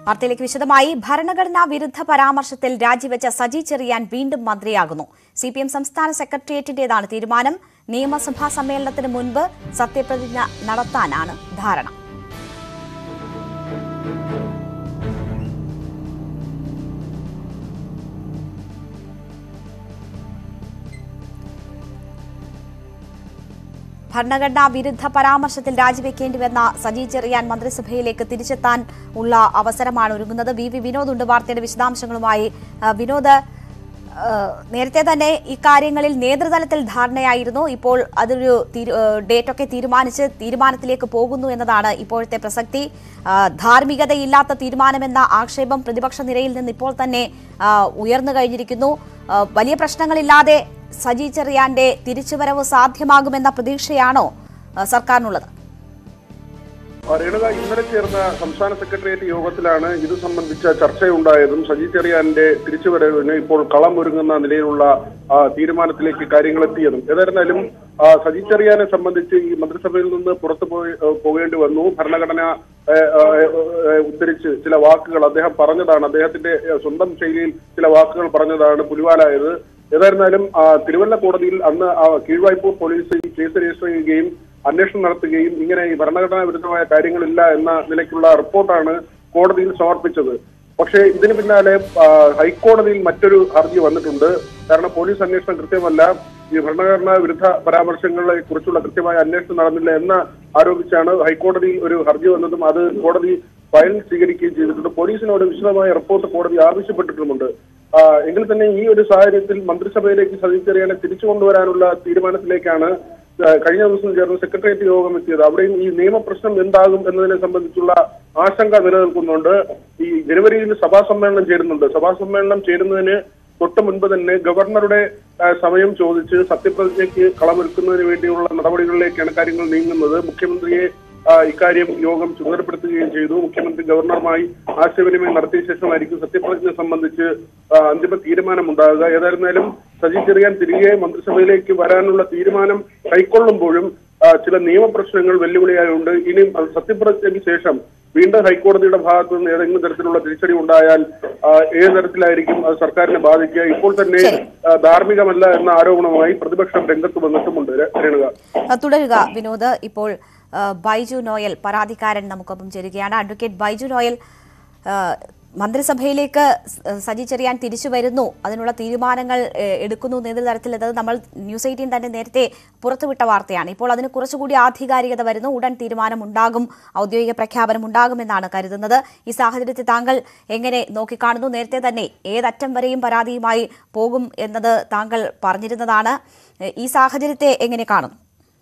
വാർത്തയിലേക്ക് വിശദമായി ഭരണഘടനാ വിരുദ്ധ പരാമർശത്തിൽ രാജിവെച്ച സജി ചെറിയാൻ വീണ്ടും മന്ത്രിയാകുന്നു സി പി എം സംസ്ഥാന സെക്രട്ടേറിയറ്റിന്റേതാണ് തീരുമാനം നിയമസഭാ സമ്മേളനത്തിന് മുൻപ് സത്യപ്രതിജ്ഞ നടത്താനാണ് ധാരണ ഭരണഘടനാ വിരുദ്ധ പരാമർശത്തിൽ രാജിവെക്കേണ്ടി വന്ന സജി ചെറിയാൻ മന്ത്രിസഭയിലേക്ക് തിരിച്ചെത്താൻ ഉള്ള അവസരമാണ് ഒരുങ്ങുന്നത് വി വി വിനോദ് ഉണ്ട് വാർത്തയുടെ വിശദാംശങ്ങളുമായി ആ, വിനോദ് ആ, നേരത്തെ തന്നെ ഇക്കാര്യങ്ങളിൽ നേതൃതലത്തിൽ ധാരണയായിരുന്നു ഇപ്പോൾ അതൊരു തീരു- ആ, ഡേറ്റൊക്കെ തീരുമാനിച്ച് തീരുമാനത്തിലേക്ക് പോകുന്നു എന്നതാണ് ഇപ്പോഴത്തെ പ്രസക്തി ആ, ധാർമ്മികതയില്ലാത്ത തീരുമാനമെന്ന ആക്ഷേപം പ്രതിപക്ഷ നിരയിൽ നിന്ന് ഇപ്പോൾ തന്നെ ആ, ഉയർന്നു കഴിഞ്ഞിരിക്കുന്നു ആ, വലിയ പ്രശ്നങ്ങളില്ലാതെ സജി ചെറിയാന്റെ തിരിച്ചുവരവ് സാധ്യമാകുമെന്ന പ്രതീക്ഷയാണോ ആ, സർക്കാരിനുള്ളത് ആ, രേണുക ഇന്നലെ ചേർന്ന സംസ്ഥാന സെക്രട്ടേറിയറ്റ് യോഗത്തിലാണ് ഇത് സംബന്ധിച്ച ചർച്ചയുണ്ടായതും സജി ചെറിയാന്റെ തിരിച്ചുവരവിന് ഇപ്പോൾ കളം ഒരുങ്ങുന്ന നിലയിലുള്ള ആ, തീരുമാനത്തിലേക്ക് കാര്യങ്ങൾ എത്തിയതും ഏതായിരുന്നാലും ആ, സജി ചെറിയാനെ സംബന്ധിച്ച് ഈ മന്ത്രിസഭയിൽ നിന്ന് പുറത്തു പോയി ആ, പോകേണ്ടി വന്നു ഭരണഘടന ഏ, ആ, ഏ, ഉദ്ധരിച്ച് ചില വാക്കുകൾ അദ്ദേഹം പറഞ്ഞതാണ് അദ്ദേഹത്തിന്റെ ഏ, സ്വന്തം ശൈലിയിൽ ചില വാക്കുകൾ പറഞ്ഞതാണ് പുലിവാലായത് ഏതായിരുന്നാലും ആ, തിരുവല്ല കോടതിയിൽ അന്ന് ആ, കീഴ്വായ്പൂർ പോലീസ് ഈ കേസ് രജിസ്റ്റർ ചെയ്യുകയും അന്വേഷണം നടത്തുകയും ഇങ്ങനെ ഈ ഭരണഘടനാ വിരുദ്ധമായ കാര്യങ്ങളില്ല എന്ന നിലയ്ക്കുള്ള റിപ്പോർട്ടാണ് കോടതിയിൽ സമർപ്പിച്ചത് പക്ഷേ ഇതിന് പിന്നാലെ ആ, ഹൈക്കോടതിയിൽ മറ്റൊരു ഹർജി വന്നിട്ടുണ്ട് കാരണം പോലീസ് അന്വേഷണം കൃത്യമല്ല ഈ ഭരണഘടനാ വിരുദ്ധ പരാമർശങ്ങളെ കുറിച്ചുള്ള കൃത്യമായ അന്വേഷണം നടന്നില്ല എന്ന് ആരോപിച്ചാണ് ഹൈക്കോടതിയിൽ ഒരു ഹർജി വന്നതും അത് കോടതി ഫയൽ സ്വീകരിക്കുകയും ചെയ്തിട്ടുണ്ട് പോലീസിനോട് വിശദമായ റിപ്പോർട്ട് കോടതി ആവശ്യപ്പെട്ടിട്ടുമുണ്ട് ആ, എങ്കിൽ തന്നെ ഈ ഒരു സാഹചര്യത്തിൽ മന്ത്രിസഭയിലേക്ക് സതീശ് തിരിച്ചു കൊണ്ടുവരാനുള്ള തീരുമാനത്തിലേക്കാണ് ആ, കഴിഞ്ഞ ദിവസം ചേർന്ന സെക്രട്ടേറിയറ്റ് യോഗം എത്തിയത് അവിടെയും ഈ നിയമപ്രശ്നം എന്താകും എന്നതിനെ സംബന്ധിച്ചുള്ള ആശങ്ക നിലനിൽക്കുന്നുണ്ട് ഈ ജനുവരിയിൽ സഭാ സമ്മേളനം ചേരുന്നുണ്ട് സഭാ സമ്മേളനം ചേരുന്നതിന് തൊട്ട് മുൻപ് തന്നെ ഗവർണറുടെ ആ, സമയം ചോദിച്ച് സത്യപ്രതിജ്ഞയ്ക്ക് കളമൊരുക്കുന്നതിന് വേണ്ടിയുള്ള നടപടികളിലേക്കാണ് കാര്യങ്ങൾ നീങ്ങുന്നത് മുഖ്യമന്ത്രിയെ ആ, ഇക്കാര്യം യോഗം ചുമതലപ്പെടുത്തുകയും ചെയ്തു മുഖ്യമന്ത്രി ഗവർണറുമായി ആശയവിനിമയം നടത്തിയ ശേഷമായിരിക്കും സത്യപ്രതിജ്ഞ സംബന്ധിച്ച് ആ, അന്തിമ തീരുമാനമുണ്ടാകുക ഏതായിരുന്നാലും സജി ചെറിയാൻ തിരികെ മന്ത്രിസഭയിലേക്ക് വരാനുള്ള തീരുമാനം കൈക്കൊള്ളുമ്പോഴും ആ, ചില നിയമപ്രശ്നങ്ങൾ വെല്ലുവിളിയായുണ്ട് ഇനി അത് സത്യപ്രതിജ്ഞയ്ക്ക് ശേഷം വീണ്ടും ഹൈക്കോടതിയുടെ ഭാഗത്തു നിന്ന് ഏതെങ്കിലും തരത്തിലുള്ള തിരിച്ചടി ഉണ്ടായാൽ ആ, ഏത് തരത്തിലായിരിക്കും അത് സർക്കാരിനെ ബാധിക്കുക ഇപ്പോൾ തന്നെ ശരി. ആ, ധാർമ്മികമല്ല എന്ന ആരോപണവുമായി പ്രതിപക്ഷം രംഗത്ത് വന്നിട്ടുമുണ്ട് ര- രേണുക ആ, തുടരുക വിനോദ് ഇപ്പോൾ ആ, ബൈജു നോയൽ പരാതിക്കാരൻ നമുക്കൊപ്പം ചേരുകയാണ് അഡ്വക്കേറ്റ് ബൈജു നോയൽ ആ, മന്ത്രിസഭയിലേക്ക് സ- സജി ചെറിയാൻ തിരിച്ചു വരുന്നു അതിനുള്ള തീരുമാനങ്ങൾ ഏ, എടുക്കുന്നു എന്ന തരത്തിൽ അത് നമ്മൾ ന്യൂസ് എയ്റ്റീൻ തന്നെ നേരത്തെ പുറത്തുവിട്ട വാർത്തയാണ് ഇപ്പോൾ അതിന് കുറച്ചുകൂടി ആധികാരികത വരുന്നു ഉടൻ തീരുമാനമുണ്ടാകും ഔദ്യോഗിക പ്രഖ്യാപനം ഉണ്ടാകുമെന്നാണ് കരുതുന്നത് ഈ സാഹചര്യത്തിൽ താങ്കൾ എങ്ങനെ നോക്കിക്കാണുന്നു നേരത്തെ തന്നെ ഏതറ്റം വരെയും പരാതിയുമായി പോകും എന്നത് താങ്കൾ പറഞ്ഞിരുന്നതാണ് ഏ, ഈ സാഹചര്യത്തെ എങ്ങനെ കാണുന്നു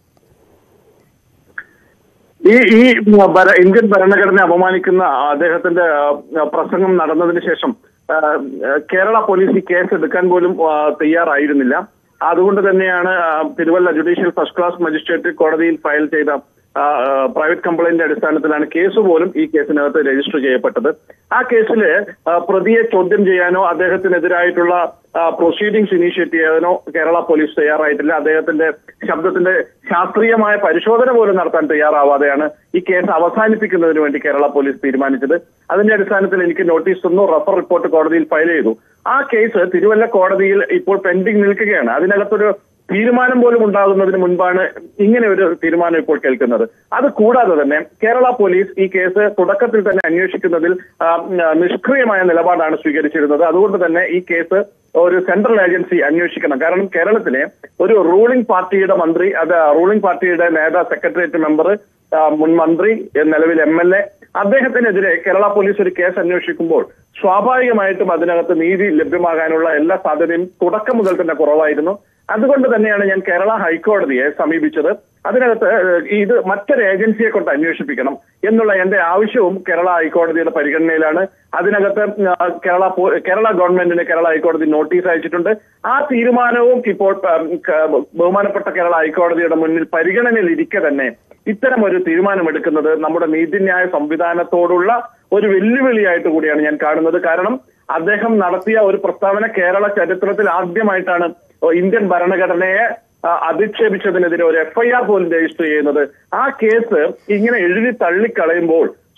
ഈ ഈ ഭര- ഇന്ത്യൻ ഭരണഘടന അപമാനിക്കുന്ന അദ്ദേഹത്തിന്റെ ആ, പ്രസംഗം നടന്നതിന് ശേഷം ആ, കേരള പോലീസ് ഈ കേസ് എടുക്കാൻ പോലും ആ, തയ്യാറായിരുന്നില്ല അതുകൊണ്ട് തന്നെയാണ് ആ, Thiruvalla judicial first class magistrate കോടതിയിൽ ഫയൽ ചെയ്ത ആ, ആ, പ്രൈവറ്റ് കംപ്ലൈന്റ് അടിസ്ഥാനത്തിലാണ് കേസ് പോലും ഈ കേസിനകത്ത് രജിസ്റ്റർ ചെയ്യപ്പെട്ടത് ആ കേസിൽ ആ, പ്രതിയെ ചോദ്യം ചെയ്യാനോ അദ്ദേഹത്തിനെതിരായിട്ടുള്ള പ്രൊസീഡിങ്സ് ഇനീഷ്യേറ്റ് ചെയ്യാനോ കേരള പോലീസ് തയ്യാറായിട്ടില്ല അദ്ദേഹത്തിന്റെ ശബ്ദത്തിന്റെ ശാസ്ത്രീയമായ പരിശോധന പോലും നടത്താൻ തയ്യാറാവാതെയാണ് ഈ കേസ് അവസാനിപ്പിക്കുന്നതിന് വേണ്ടി കേരള പോലീസ് തീരുമാനിച്ചത് അതിന്റെ അടിസ്ഥാനത്തിൽ എനിക്ക് നോട്ടീസ് തന്നു റഫർ റിപ്പോർട്ട് കോടതിയിൽ ഫയൽ ചെയ്തു ആ കേസ് തിരുവല്ല കോടതിയിൽ ഇപ്പോൾ പെൻഡിംഗ് നിൽക്കുകയാണ് അതിനകത്തൊരു തീരുമാനം പോലും ഉണ്ടാകുന്നതിന് മുൻപാണ് ഇങ്ങനെ ഒരു തീരുമാനം ഇപ്പോൾ കേൾക്കുന്നത് അത് കൂടാതെ തന്നെ കേരള പോലീസ് ഈ കേസ് തുടക്കത്തിൽ തന്നെ അന്വേഷിക്കുന്നതിൽ ആ, നിഷ്ക്രിയമായ നിലപാടാണ് സ്വീകരിച്ചിരുന്നത് അതുകൊണ്ട് തന്നെ ഈ കേസ് ഒരു സെൻട്രൽ ഏജൻസി അന്വേഷിക്കണം കാരണം കേരളത്തിലെ ഒരു റൂളിംഗ് പാർട്ടിയുടെ മന്ത്രി അത് റൂളിംഗ് പാർട്ടിയുടെ നേതാ സെക്രട്ടേറിയറ്റ് മെമ്പർ മുൻ മന്ത്രി നിലവിൽ എം എൽ എ അദ്ദേഹത്തിനെതിരെ കേരള പോലീസ് ഒരു കേസ് അന്വേഷിക്കുമ്പോൾ സ്വാഭാവികമായിട്ടും അതിനകത്ത് നീതി ലഭ്യമാകാനുള്ള എല്ലാ സാധ്യതയും തുടക്കം മുതൽ തന്നെ കുറവായിരുന്നു അതുകൊണ്ട് തന്നെയാണ് ഞാൻ കേരള ഹൈക്കോടതിയെ സമീപിച്ചത് അതിനകത്ത് ഏഹ്, ഇത് മറ്റൊരു ഏജൻസിയെ കൊണ്ട് അന്വേഷിപ്പിക്കണം എന്നുള്ള എന്റെ ആവശ്യവും കേരള ഹൈക്കോടതിയുടെ പരിഗണനയിലാണ് അതിനകത്ത് ആ, കേരള പോ- കേരള ഗവൺമെന്റിന് കേരള ഹൈക്കോടതി നോട്ടീസ് അയച്ചിട്ടുണ്ട് ആ തീരുമാനവും ഇപ്പോൾ ഉം, ക- ബഹുമാനപ്പെട്ട കേരള ഹൈക്കോടതിയുടെ മുന്നിൽ പരിഗണനയിൽ ഇരിക്കെ തന്നെ ഇത്തരം ഒരു തീരുമാനമെടുക്കുന്നത് നമ്മുടെ നീതിന്യായ സംവിധാനത്തോടുള്ള ഒരു വെല്ലുവിളിയായിട്ട് കൂടിയാണ് ഞാൻ കാണുന്നത് കാരണം അദ്ദേഹം നടത്തിയ ഒരു പ്രസ്താവന കേരള ചരിത്രത്തിൽ ആദ്യമായിട്ടാണ് ഇന്ത്യൻ ഭരണഘടനയെ ആ, അധിക്ഷേപിച്ചതിനെതിരെ ഒരു എഫ്ഐആർ പോലും രജിസ്റ്റർ ചെയ്യുന്നത് ആ കേസ് ഇങ്ങനെ എഴുതി തള്ളിക്കളയുമ്പോൾ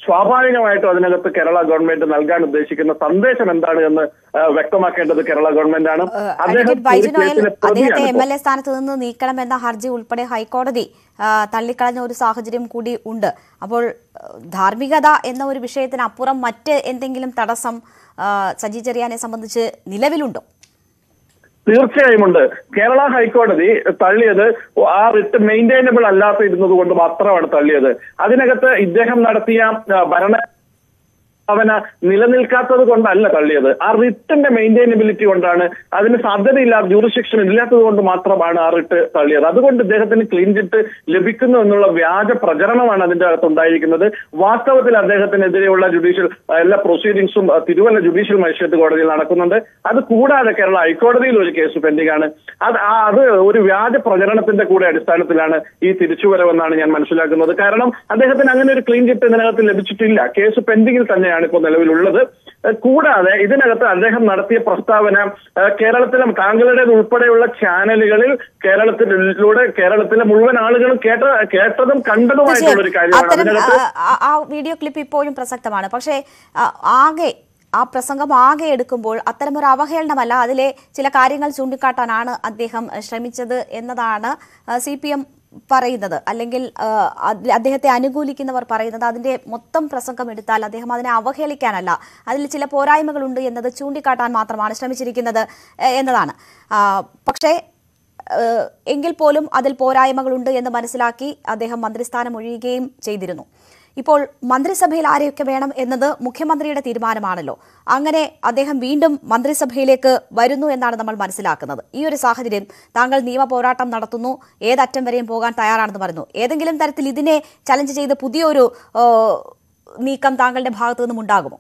സ്വാഭാവികമായിട്ടും അതിനകത്ത് കേരള ഗവൺമെന്റ് നൽകാൻ ഉദ്ദേശിക്കുന്ന സന്ദേശം എന്താണ് എന്ന് ആ, വ്യക്തമാക്കേണ്ടത് കേരള ഗവൺമെന്റാണ് ഏഹ് അദ്ദേഹം അഡ്വക്കേറ്റ് ബൈജു ഒരു നോയൽ കേസിലെ അദ്ദേഹത്തെ പ്രതിയാണ് എം എൽ എ സ്ഥാനത്ത് നിന്ന് നീക്കണമെന്ന ഹർജി ഉൾപ്പെടെ ഹൈക്കോടതി ആ, തള്ളിക്കളഞ്ഞ ഒരു സാഹചര്യം കൂടി ഉണ്ട് അപ്പോൾ ഏഹ് ധാർമ്മികത എന്ന ഒരു വിഷയത്തിന് അപ്പുറം മറ്റ് എന്തെങ്കിലും തടസ്സം ആ, സജി ചെറിയാനെ സംബന്ധിച്ച് നിലവിലുണ്ടോ തീർച്ചയായും ഉണ്ട് കേരള ഹൈക്കോടതി തള്ളിയത് ആ റിട്ട് മെയിൻറ്റൈനബിൾ അല്ലാത്ത ഇരുന്നത് കൊണ്ട് മാത്രമാണ് തള്ളിയത് അതിനകത്ത് ഇദ്ദേഹം നടത്തിയ ആ, ഭരണ അവന നിലനിൽക്കാത്തത് കൊണ്ടല്ല തള്ളിയത് ആ റിട്ടിന്റെ മെയിൻറ്റൈനബിലിറ്റി കൊണ്ടാണ് അതിന് സാധ്യതയില്ലാത്ത ജൂറിസ്ഡിക്ഷൻ ഇല്ലാത്തത് കൊണ്ട് മാത്രമാണ് ആ റിട്ട് തള്ളിയത് അതുകൊണ്ട് ഇദ്ദേഹത്തിന് ക്ലീൻ ചിറ്റ് ലഭിക്കുന്നു എന്നുള്ള വ്യാജ പ്രചരണമാണ് അതിന്റെ അകത്ത് ഉണ്ടായിരിക്കുന്നത് വാസ്തവത്തിൽ അദ്ദേഹത്തിനെതിരെയുള്ള ജുഡീഷ്യൽ എല്ലാ പ്രൊസീഡിംഗ്സും ആ, തിരുവല്ല ജുഡീഷ്യൽ മജിസ്ട്രേറ്റ് കോടതിയിൽ നടക്കുന്നുണ്ട് അത് കൂടാതെ കേരള ഹൈക്കോടതിയിൽ ഒരു കേസ് പെൻഡിംഗ് ആണ് അത് ആ- അത് ഒരു വ്യാജ പ്രചരണത്തിന്റെ കൂടെ അടിസ്ഥാനത്തിലാണ് ഈ തിരിച്ചുവരവെന്നാണ് ഞാൻ മനസ്സിലാക്കുന്നത് കാരണം അദ്ദേഹത്തിന് അങ്ങനെ ഒരു ക്ലീൻ ചിറ്റ് ഇതിനകത്ത് ലഭിച്ചിട്ടില്ല കേസ് പെൻഡിങ്ങിൽ തന്നെയാണ് ഇപ്പോൾ നിലവിലുള്ളത് ഏഹ് കൂടാതെ ഇതിനകത്ത് അദ്ദേഹം നടത്തിയ പ്രസ്താവന ഏഹ് കേരളത്തിലെ താങ്കളുടേത് ഉൾപ്പെടെയുള്ള ചാനലുകളിൽ കേരളത്തിലൂടെ കേരളത്തിലെ മുഴുവൻ ആളുകളും കേട്ട കേട്ടതും കണ്ടതുമായിട്ടുള്ള ഒരു കാര്യമാണ് അത്തരം അതിനകത്ത് ആ, ആ- ആ വീഡിയോ ക്ലിപ്പ് ഇപ്പോഴും പ്രസക്തമാണ് പക്ഷേ ആ, ആകെ ആ പ്രസംഗം ആകെ എടുക്കുമ്പോൾ അത്തരമൊരു അവഹേളനമല്ല അതിലെ ചില കാര്യങ്ങൾ ചൂണ്ടിക്കാട്ടാനാണ് അദ്ദേഹം ശ്രമിച്ചത് എന്നതാണ് സി പി എം പറയുന്നത് അല്ലെങ്കിൽ ആ, അത് അദ്ദേഹത്തെ അനുകൂലിക്കുന്നവർ പറയുന്നത് അതിന്റെ മൊത്തം പ്രസംഗം എടുത്താൽ അദ്ദേഹം അതിനെ അവഹേളിക്കാനല്ല അതിൽ ചില പോരായ്മകളുണ്ട് എന്നത് ചൂണ്ടിക്കാട്ടാൻ മാത്രമാണ് ശ്രമിച്ചിരിക്കുന്നത് എ- എന്നതാണ് ആ, പക്ഷേ ഏഹ് എങ്കിൽ പോലും അതിൽ പോരായ്മകളുണ്ട് എന്ന് മനസ്സിലാക്കി അദ്ദേഹം മന്ത്രിസ്ഥാനം ഒഴിയുകയും ചെയ്തിരുന്നു ഇപ്പോൾ മന്ത്രിസഭയിൽ ആരെയൊക്കെ വേണം എന്നത് മുഖ്യമന്ത്രിയുടെ തീരുമാനമാണല്ലോ അങ്ങനെ അദ്ദേഹം വീണ്ടും മന്ത്രിസഭയിലേക്ക് വരുന്നു എന്നാണ് നമ്മൾ മനസ്സിലാക്കുന്നത് ഈ ഒരു സാഹചര്യം താങ്കൾ നിയമ പോരാട്ടം നടത്തുന്നു ഏതറ്റം വരെയും പോകാൻ തയ്യാറാണെന്ന് പറഞ്ഞു ഏതെങ്കിലും തരത്തിൽ ഇതിനെ ചലഞ്ച് ചെയ്ത് പുതിയൊരു ഏഹ്, നീക്കം താങ്കളുടെ ഭാഗത്തു നിന്നും ഉണ്ടാകുമോ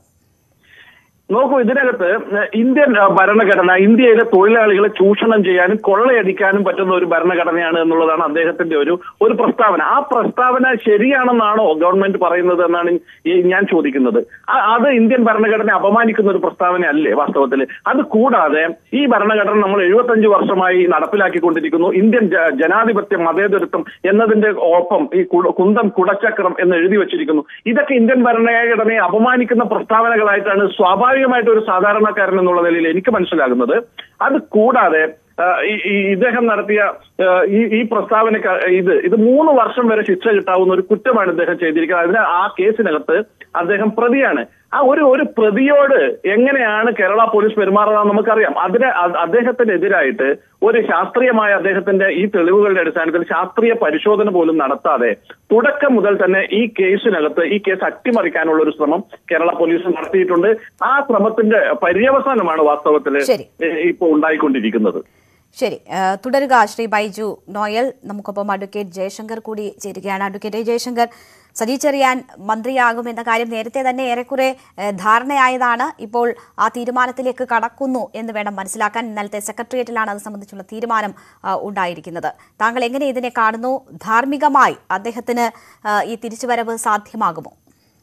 നോക്കൂ ഇതിനകത്ത് ഇന്ത്യൻ ആ, ഭരണഘടന ഇന്ത്യയിലെ തൊഴിലാളികളെ ചൂഷണം ചെയ്യാനും കൊള്ളയടിക്കാനും പറ്റുന്ന ഒരു ഭരണഘടനയാണ് എന്നുള്ളതാണ് അദ്ദേഹത്തിന്റെ ഒരു ഒരു പ്രസ്താവന ആ പ്രസ്താവന ശരിയാണെന്നാണോ ഗവൺമെന്റ് പറയുന്നത് എന്നാണ് ഈ ഞാൻ ചോദിക്കുന്നത് ആ- അത് ഇന്ത്യൻ ഭരണഘടന അപമാനിക്കുന്ന ഒരു പ്രസ്താവന അല്ലേ വാസ്തവത്തിൽ അത് കൂടാതെ ഈ ഭരണഘടന നമ്മൾ എഴുപത്തഞ്ച് വർഷമായി നടപ്പിലാക്കിക്കൊണ്ടിരിക്കുന്നു ഇന്ത്യൻ ജ- ജനാധിപത്യം മതേതരത്വം എന്നതിന്റെ ഒപ്പം ഈ കുട- കുന്തം കുടച്ചക്രം എന്ന് എഴുതി വെച്ചിരിക്കുന്നു ഇതൊക്കെ ഇന്ത്യൻ ഭരണഘടനയെ അപമാനിക്കുന്ന പ്രസ്താവനകളായിട്ടാണ് സ്വാഭാവികമായിട്ട് ഒരു സാധാരണക്കാരൻ എന്നുള്ള നിലയിൽ എനിക്ക് മനസ്സിലാകുന്നത് അത് കൂടാതെ ആ, ഈ ഈ ഇദ്ദേഹം നടത്തിയ ആ, ഈ ഈ പ്രസ്താവന ഇത് ഇത് മൂന്ന് വർഷം വരെ ശിക്ഷ കിട്ടാവുന്ന ഒരു കുറ്റമാണ് ഇദ്ദേഹം ചെയ്തിരിക്കുന്നത് അതിന് ആ കേസിനകത്ത് അദ്ദേഹം പ്രതിയാണ് ആ ഒരു ഒരു പ്രതിയോട് എങ്ങനെയാണ് കേരള പോലീസ് പെരുമാറുക നമുക്കറിയാം അതിന് അ- അദ്ദേഹത്തിനെതിരായിട്ട് ഒരു ശാസ്ത്രീയമായ അദ്ദേഹത്തിന്റെ ഈ തെളിവുകളുടെ അടിസ്ഥാനത്തിൽ ശാസ്ത്രീയ പരിശോധന പോലും നടത്താതെ തുടക്കം മുതൽ തന്നെ ഈ കേസിനകത്ത് ഈ കേസ് അട്ടിമറിക്കാനുള്ള ഒരു ശ്രമം കേരള പോലീസ് നടത്തിയിട്ടുണ്ട് ആ ശ്രമത്തിന്റെ പര്യവസാനമാണ് വാസ്തവത്തിൽ ശരി. ഇപ്പോൾ ഉണ്ടായിക്കൊണ്ടിരിക്കുന്നത് ശരി ഏഹ് തുടരുക ശ്രീ ബൈജു നോയൽ നമുക്കൊപ്പം അഡ്വക്കേറ്റ് ജയശങ്കർ കൂടി ചേരുകയാണ് അഡ്വക്കേറ്റ് എ. ജയശങ്കർ സജി ചെറിയാൻ മന്ത്രിയാകും എന്ന കാര്യം നേരത്തെ തന്നെ ഏറെക്കുറെ ഏഹ് ധാരണയായതാണ് ഇപ്പോൾ ആ തീരുമാനത്തിലേക്ക് കടക്കുന്നു എന്ന് വേണം മനസ്സിലാക്കാൻ ഇന്നലത്തെ സെക്രട്ടേറിയറ്റിലാണ് അത് സംബന്ധിച്ചുള്ള തീരുമാനം ആ, ഉണ്ടായിരിക്കുന്നത് താങ്കൾ എങ്ങനെ ഇതിനെ കാണുന്നു ധാർമ്മികമായി അദ്ദേഹത്തിന് ആ, ഈ തിരിച്ചുവരവ് സാധ്യമാകുമോ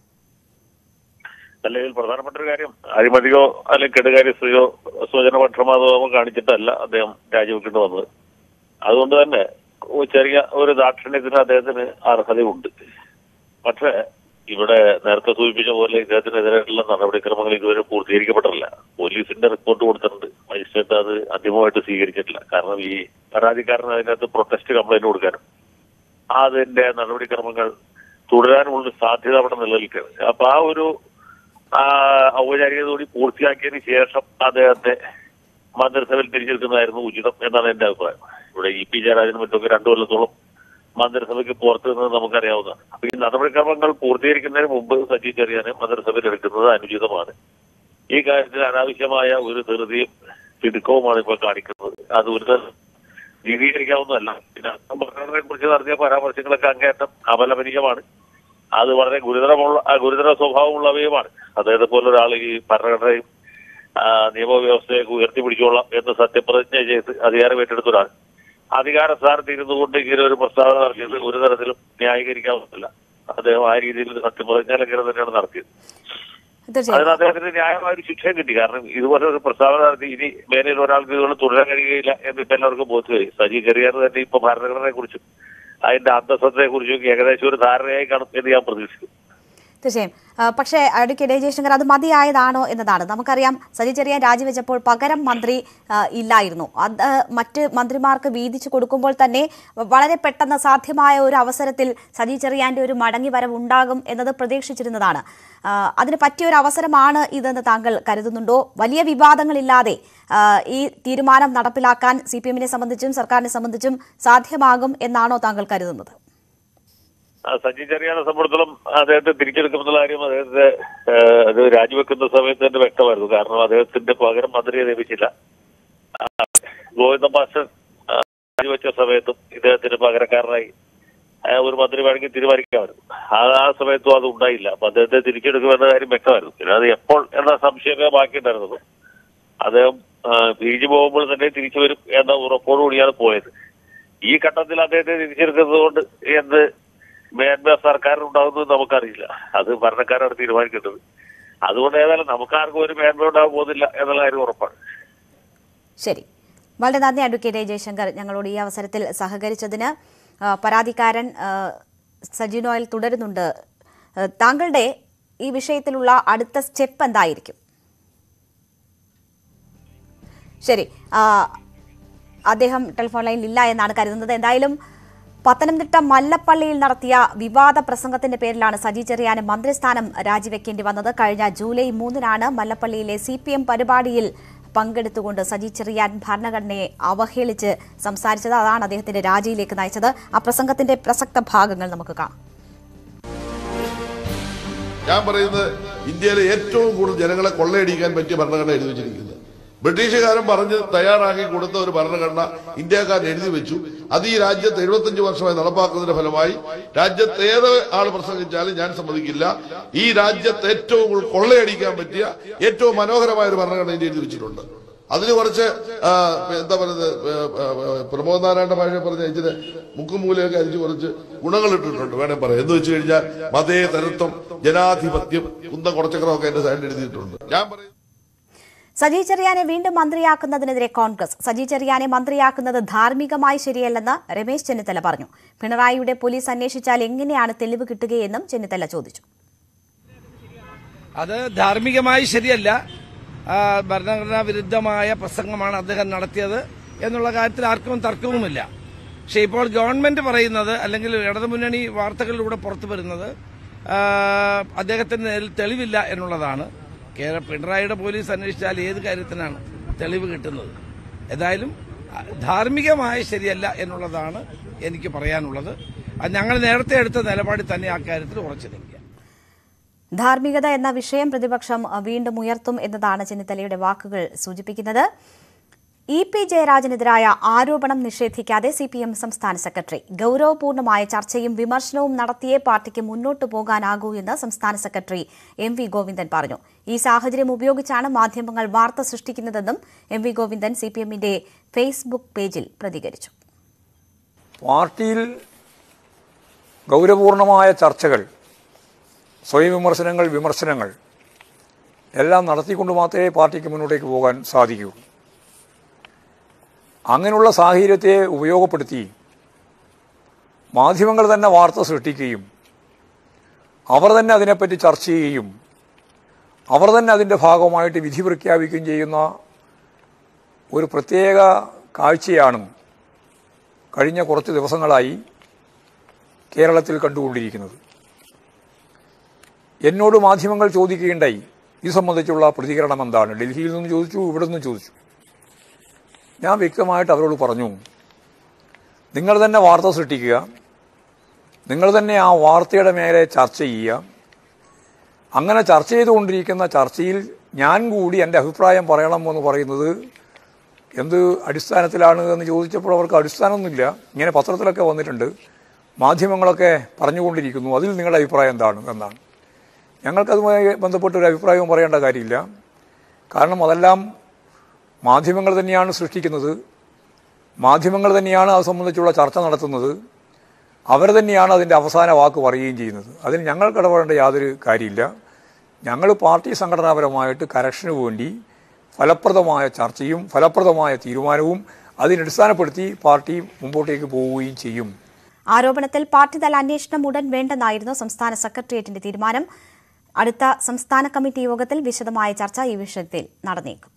അല്ലെങ്കിൽ പ്രധാനപ്പെട്ട ഒരു കാര്യം അഴിമതിയോ അല്ലെങ്കിൽ കെടുകാര്യസ്ഥയോ സ്വജന പക്ഷപാതമോ കാണിച്ചിട്ടല്ല അദ്ദേഹം രാജിവെക്കേണ്ടി വന്നത് അതുകൊണ്ട് തന്നെ ഒരു ചെറിയ ഒരു ദാക്ഷിണ്യത്തിന് അദ്ദേഹത്തിന് അർഹതയുണ്ട് പക്ഷേ ഇവിടെ നേരത്തെ സൂചിപ്പിച്ച പോലെ ഇദ്ദേഹത്തിനെതിരായിട്ടുള്ള നടപടിക്രമങ്ങൾ ഇതുവരെ പൂർത്തീകരിക്കപ്പെട്ടിട്ടില്ല പോലീസിന്റെ റിപ്പോർട്ട് കൊടുത്തിട്ടുണ്ട് മജിസ്ട്രേറ്റ് അത് അന്തിമമായിട്ട് സ്വീകരിച്ചിട്ടില്ല കാരണം ഈ പരാതിക്കാരന് അതിനകത്ത് പ്രൊട്ടസ്റ്റ് കംപ്ലൈന്റ് കൊടുക്കാനും അതിന്റെ നടപടിക്രമങ്ങൾ തുടരാനുമുള്ള സാധ്യത അവിടെ നിലനിൽക്കുകയാണ് അപ്പൊ ആ ഒരു ആ, ഔപചാരികത കൂടി പൂർത്തിയാക്കിയതിന് ശേഷം അദ്ദേഹത്തെ മന്ത്രിസഭയിൽ തിരിച്ചെടുക്കുന്നതായിരുന്നു ഉചിതം എന്നാണ് എന്റെ അഭിപ്രായം ഇവിടെ ഇ പി ജയരാജനും മറ്റൊക്കെ രണ്ടു കൊല്ലത്തോളം മന്ത്രിസഭയ്ക്ക് പുറത്തു നിന്നത് നമുക്കറിയാവുന്നതാണ് അപ്പൊ ഈ നടപടിക്രമങ്ങൾ പൂർത്തീകരിക്കുന്നതിന് മുമ്പ് സജി ചെറിയാനെ മന്ത്രിസഭയിൽ എടുക്കുന്നത് അനുചിതമാണ് ഈ കാര്യത്തിൽ അനാവശ്യമായ ഒരു ധൃതിയും തിടുക്കവുമാണ് ഇപ്പോൾ കാണിക്കുന്നത് അത് ഒരു തരം നീതീകരിക്കാവുന്നതല്ല പിന്നെ ഭരണഘടനയെ കുറിച്ച് നടത്തിയ പരാമർശങ്ങളൊക്കെ അങ്ങേയറ്റം അപലപനീയമാണ് അത് വളരെ ഗുരുതരമുള്ള ആ, ഗുരുതര സ്വഭാവമുള്ളവയുമാണ് അദ്ദേഹത്തെ പോലെ ഒരാൾ ഈ ഭരണഘടനയും ആ, നിയമവ്യവസ്ഥയൊക്കെ ഉയർത്തിപ്പിടിച്ചോളാം എന്ന് സത്യപ്രതിജ്ഞ ചെയ്ത് അധികാരം ഏറ്റെടുത്ത ഒരാൾ അധികാര സ്ഥാനത്ത് ഇരുന്നു കൊണ്ട് ഇങ്ങനെ ഒരു പ്രസ്താവന നടത്തിയത് ഒരു തരത്തിലും ന്യായീകരിക്കാവുന്നില്ല അദ്ദേഹം ആ രീതിയിൽ ഒരു സത്യപ്രതിജ്ഞ ലംഘനം തന്നെയാണ് നടത്തിയത് തീർച്ചയായും അതിന് അദ്ദേഹത്തിന് ന്യായമായ ഒരു ശിക്ഷയും കിട്ടി കാരണം ഇതുപോലെ ഒരു പ്രസ്താവന നടത്തി ഇനി മേലിൽ ഒരാൾക്ക് ഇതുകൊണ്ട് തുടരാൻ കഴിയുകയില്ല എന്ന് ഇപ്പൊ എല്ലാവർക്കും ബോധ്യമായി സജി ചെറിയാർ തന്നെ ഇപ്പൊ ഭരണഘടനയെ കുറിച്ചും അതിന്റെ അന്തസ്സത്തെ കുറിച്ചും ഏകദേശം ഒരു ധാരണയായി കാണും എന്ന് ഞാൻ പ്രതീക്ഷിക്കുന്നു തീർച്ചയായും ആ, പക്ഷേ അഡ്വക്കേറ്റ് എ ജയശങ്കർ അത് മതിയായതാണോ എന്നതാണ് നമുക്കറിയാം സജി ചെറിയാൻ രാജിവെച്ചപ്പോൾ പകരം മന്ത്രി ആ, ഇല്ലായിരുന്നു അത് മറ്റ് മന്ത്രിമാർക്ക് വീതിച്ചു കൊടുക്കുമ്പോൾ തന്നെ വളരെ പെട്ടെന്ന് സാധ്യമായ ഒരു അവസരത്തിൽ സജി ചെറിയാന്റെ ഒരു മടങ്ങി വരവ് ഉണ്ടാകും എന്നത് പ്രതീക്ഷിച്ചിരുന്നതാണ് ആ, അതിന് പറ്റിയ ഒരു അവസരമാണ് ഇതെന്ന് താങ്കൾ കരുതുന്നുണ്ടോ വലിയ വിവാദങ്ങളില്ലാതെ ആ, ഈ തീരുമാനം നടപ്പിലാക്കാൻ സി പി എമ്മിനെ സംബന്ധിച്ചും സർക്കാരിനെ സംബന്ധിച്ചും സാധ്യമാകും എന്നാണോ താങ്കൾ കരുതുന്നത് ആ, സജി ചെറിയാനെ സംബന്ധിച്ചിടത്തോളം അദ്ദേഹത്തെ തിരിച്ചെടുക്കുമെന്നുള്ള കാര്യം അദ്ദേഹത്തെ ഏഹ്, അത് രാജിവെക്കുന്ന സമയത്ത് തന്നെ വ്യക്തമായിരുന്നു കാരണം അദ്ദേഹത്തിന്റെ പകരം മന്ത്രിയെ നിയമിച്ചില്ല ആ, ഗോവിന്ദ മാസ്റ്റർ ആ, രാജിവെച്ച സമയത്തും ഇദ്ദേഹത്തിന് പകരക്കാരനായി ആ, ഒരു മന്ത്രി വേണമെങ്കിൽ തീരുമാനിക്കാമായിരുന്നു ആ ആ സമയത്തും അത് ഉണ്ടായില്ല അപ്പൊ അദ്ദേഹത്തെ തിരിച്ചെടുക്കുമെന്ന കാര്യം വ്യക്തമായിരുന്നു പിന്നെ അത് എപ്പോൾ എന്ന സംശയമേ ബാക്കിയുണ്ടായിരുന്നത് അദ്ദേഹം ആ, പിരിഞ്ഞു പോകുമ്പോൾ തന്നെ തിരിച്ചു വരും എന്ന ഉറപ്പോടുകൂടിയാണ് പോയത് ഈ ഘട്ടത്തിൽ അദ്ദേഹത്തെ തിരിച്ചെടുക്കുന്നത് കൊണ്ട് എന്ത് മേന്മ സർക്കാരിനുണ്ടാകുന്നത് നമുക്കറിയില്ല അത് ഭരണക്കാരാണ് തീരുമാനിക്കേണ്ടത് അതുകൊണ്ട് ഏതായാലും നമുക്കാർക്കും ഒരു മേന്മ ഉണ്ടാകാൻ പോകുന്നില്ല എന്നുള്ള കാര്യം ഉറപ്പാണ് ശരി വളരെ നന്ദി അഡ്വക്കേറ്റ് എ ജയശങ്കർ ഞങ്ങളോട് ഈ അവസരത്തിൽ സഹകരിച്ചതിന് ആ, പരാതിക്കാരൻ ആ, സജി നോയൽ തുടരുന്നുണ്ട് ആ, താങ്കളുടെ ഈ വിഷയത്തിലുള്ള അടുത്ത സ്റ്റെപ്പ് എന്തായിരിക്കും ശരി ആ, അദ്ദേഹം ടെലിഫോൺ ലൈനിൽ ഇല്ല എന്നാണ് കരുതുന്നത് എന്തായാലും പത്തനംതിട്ട മല്ലപ്പള്ളിയിൽ നടത്തിയ വിവാദ പ്രസംഗത്തിന്റെ പേരിലാണ് സജി ചെറിയാന് മന്ത്രിസ്ഥാനം രാജിവെക്കേണ്ടി വന്നത് കഴിഞ്ഞ ജൂലൈ മൂന്നിനാണ് മല്ലപ്പള്ളിയിലെ സി പി എം പരിപാടിയിൽ പങ്കെടുത്തുകൊണ്ട് സജി ചെറിയാൻ ഭരണഘടനയെ അവഹേളിച്ച് സംസാരിച്ചത് അതാണ് അദ്ദേഹത്തിന്റെ രാജിയിലേക്ക് നയിച്ചത് ആ പ്രസംഗത്തിന്റെ പ്രസക്ത ഭാഗങ്ങൾ നമുക്ക് കാണാം ഞാൻ പറയുന്നത് ഇന്ത്യയിലെ ഏറ്റവും കൂടുതൽ ജനങ്ങളെ കൊള്ളയടിക്കാൻ പറ്റിയ ഭരണഘടന എഴുതി വെച്ചിരിക്കുന്നത് ബ്രിട്ടീഷുകാരൻ പറഞ്ഞ് തയ്യാറാക്കി കൊടുത്ത ഒരു ഭരണഘടന ഇന്ത്യക്കാരൻ എഴുതി വെച്ചു അത് ഈ രാജ്യത്ത് എഴുപത്തഞ്ച് വർഷമായി നടപ്പാക്കുന്നതിന്റെ ഫലമായി രാജ്യത്ത് ഏത് ആൾ പ്രസംഗിച്ചാലും ഞാൻ സമ്മതിക്കില്ല ഈ രാജ്യത്ത് ഏറ്റവും കൂടുതൽ കൊള്ളയടിക്കാൻ പറ്റിയ ഏറ്റവും മനോഹരമായ ഒരു ഭരണഘടന ഇന്ത്യ എഴുതി വെച്ചിട്ടുണ്ട് അതിന് കുറച്ച് ആ, എന്താ പറയുന്നത് ഏ, ഏ, ഏ, പ്രമോദ് നാരായണ ഭാഷ പറഞ്ഞ ഇച്ചിരി മുക്കുമൂലയൊക്കെ അരിച്ച് കുറച്ച് ഗുണങ്ങൾ ഇട്ടിട്ടുണ്ട് വേണേ പറയാം എന്ന് വെച്ച് കഴിഞ്ഞാൽ മതേതരത്വം ജനാധിപത്യം കുന്തം കുറച്ചക്രമൊക്കെ എന്റെ സൈഡിൽ എഴുതിയിട്ടുണ്ട് ഞാൻ പറയും സജി ചെറിയാനെ വീണ്ടും മന്ത്രിയാക്കുന്നതിനെതിരെ കോൺഗ്രസ് സജി ചെറിയാനെ മന്ത്രിയാക്കുന്നത് ധാർമ്മികമായി ശരിയല്ലെന്ന് രമേശ് ചെന്നിത്തല പറഞ്ഞു പിണറായിയുടെ പോലീസ് അന്വേഷിച്ചാൽ എങ്ങനെയാണ് തെളിവ് കിട്ടുകയെന്നും ചെന്നിത്തല ചോദിച്ചു അത് ധാർമ്മികമായി ശരിയല്ല ആ, ഭരണഘടനാ വിരുദ്ധമായ പ്രസംഗമാണ് അദ്ദേഹം നടത്തിയത് എന്നുള്ള കാര്യത്തിൽ ആർക്കും തർക്കവുമില്ല പക്ഷേ ഇപ്പോൾ ഗവൺമെന്റ് പറയുന്നത് അല്ലെങ്കിൽ ഇടതുമുന്നണി വാർത്തകളിലൂടെ പുറത്തു വരുന്നത് ആ, അദ്ദേഹത്തിന് നേരിൽ തെളിവില്ല എന്നുള്ളതാണ് കേരള പിണറായിയുടെ പോലീസ് അന്വേഷിച്ചാൽ ഏത് കാര്യത്തിനാണ് തെളിവ് കിട്ടുന്നത് ഏതായാലും ആ, ധാർമ്മികമായി ശരിയല്ല എന്നുള്ളതാണ് എനിക്ക് പറയാനുള്ളത് അത് ഞങ്ങൾ നേരത്തെ എടുത്ത നിലപാടിൽ തന്നെ ആ കാര്യത്തിൽ ഉറച്ചു നിൽക്കുക ധാർമ്മികത എന്ന വിഷയം പ്രതിപക്ഷം അഹ്, വീണ്ടും ഉയർത്തും എന്നതാണ് ചെന്നിത്തലയുടെ വാക്കുകൾ സൂചിപ്പിക്കുന്നത് ഇ പി ജയരാജനെതിരായ ആരോപണം നിഷേധിക്കാതെ സി പി എം സംസ്ഥാന സെക്രട്ടറി ഗൌരവപൂർണമായ ചർച്ചയും വിമർശനവും നടത്തിയേ പാർട്ടിക്ക് മുന്നോട്ടു പോകാനാകൂ എന്ന് സംസ്ഥാന സെക്രട്ടറി എം വി ഗോവിന്ദൻ പറഞ്ഞു ഈ സാഹചര്യം ഉപയോഗിച്ചാണ് മാധ്യമങ്ങൾ വാർത്ത സൃഷ്ടിക്കുന്നതെന്നും M V Govindan C P എമ്മിന്റെ ഫേസ്ബുക്ക് പേജിൽ പ്രതികരിച്ചു പാർട്ടിയിൽ ഗൗരവപൂർണമായ ചർച്ചകൾ സ്വയം വിമർശനങ്ങൾ വിമർശനങ്ങൾ എല്ലാം നടത്തിക്കൊണ്ട് മാത്രമേ പാർട്ടിക്ക് മുന്നോട്ടേക്ക് പോകാൻ സാധിക്കൂ അങ്ങനെയുള്ള സാഹചര്യത്തെ ഉപയോഗപ്പെടുത്തി മാധ്യമങ്ങൾ തന്നെ വാർത്ത സൃഷ്ടിക്കുകയും അവർ തന്നെ അതിനെപ്പറ്റി ചർച്ച ചെയ്യുകയും അവർ തന്നെ അതിൻ്റെ ഭാഗമായിട്ട് വിധി പ്രഖ്യാപിക്കുകയും ചെയ്യുന്ന ഒരു പ്രത്യേക കാഴ്ചയാണ് കഴിഞ്ഞ കുറച്ച് ദിവസങ്ങളായി കേരളത്തിൽ കണ്ടുകൊണ്ടിരിക്കുന്നത് എന്നോട് മാധ്യമങ്ങൾ ചോദിക്കുകയുണ്ടായി ഇത് സംബന്ധിച്ചുള്ള പ്രതികരണം എന്താണ് ഡൽഹിയിൽ നിന്ന് ചോദിച്ചു ഇവിടെ നിന്ന് ചോദിച്ചു ഞാൻ വ്യക്തമായിട്ട് അവരോട് പറഞ്ഞു നിങ്ങൾ തന്നെ വാർത്ത സൃഷ്ടിക്കുക നിങ്ങൾ തന്നെ ആ വാർത്തയുടെ മേലെ ചർച്ച ചെയ്യുക അങ്ങനെ ചർച്ച ചെയ്തുകൊണ്ടിരിക്കുന്ന ചർച്ചയിൽ ഞാൻ കൂടി എൻ്റെ അഭിപ്രായം പറയണം എന്ന് പറയുന്നത് എന്ത് അടിസ്ഥാനത്തിലാണ് എന്ന് ചോദിച്ചപ്പോൾ അവർക്ക് അടിസ്ഥാനമൊന്നുമില്ല ഇങ്ങനെ പത്രത്തിലൊക്കെ വന്നിട്ടുണ്ട് മാധ്യമങ്ങളൊക്കെ പറഞ്ഞുകൊണ്ടിരിക്കുന്നു അതിൽ നിങ്ങളുടെ അഭിപ്രായം എന്താണ് എന്നാണ് ഞങ്ങൾക്കതുമായി ബന്ധപ്പെട്ട ഒരു അഭിപ്രായവും പറയേണ്ട കാര്യമില്ല കാരണം അതെല്ലാം മാധ്യമങ്ങൾ തന്നെയാണ് സൃഷ്ടിക്കുന്നത് മാധ്യമങ്ങൾ തന്നെയാണ് അത് സംബന്ധിച്ചുള്ള ചർച്ച നടത്തുന്നത് അവർ തന്നെയാണ് അതിൻ്റെ അവസാന വാക്ക് പറയുകയും ചെയ്യുന്നത് അതിൽ ഞങ്ങൾക്ക് ഇടപെടേണ്ട യാതൊരു കാര്യമില്ല ഞങ്ങൾ പാർട്ടി സംഘടനാപരമായിട്ട് കരക്ഷന് വേണ്ടി ഫലപ്രദമായ ചർച്ചയും ഫലപ്രദമായ തീരുമാനവും അതിനടിസ്ഥാനപ്പെടുത്തി പാർട്ടി മുമ്പോട്ടേക്ക് പോവുകയും ചെയ്യും ആരോപണത്തിൽ പാർട്ടിതല അന്വേഷണം ഉടൻ വേണ്ടെന്നായിരുന്നു സംസ്ഥാന സെക്രട്ടേറിയറ്റിന്റെ തീരുമാനം അടുത്ത സംസ്ഥാന കമ്മിറ്റി യോഗത്തിൽ വിശദമായ ചർച്ച ഈ വിഷയത്തിൽ നടന്നേക്കും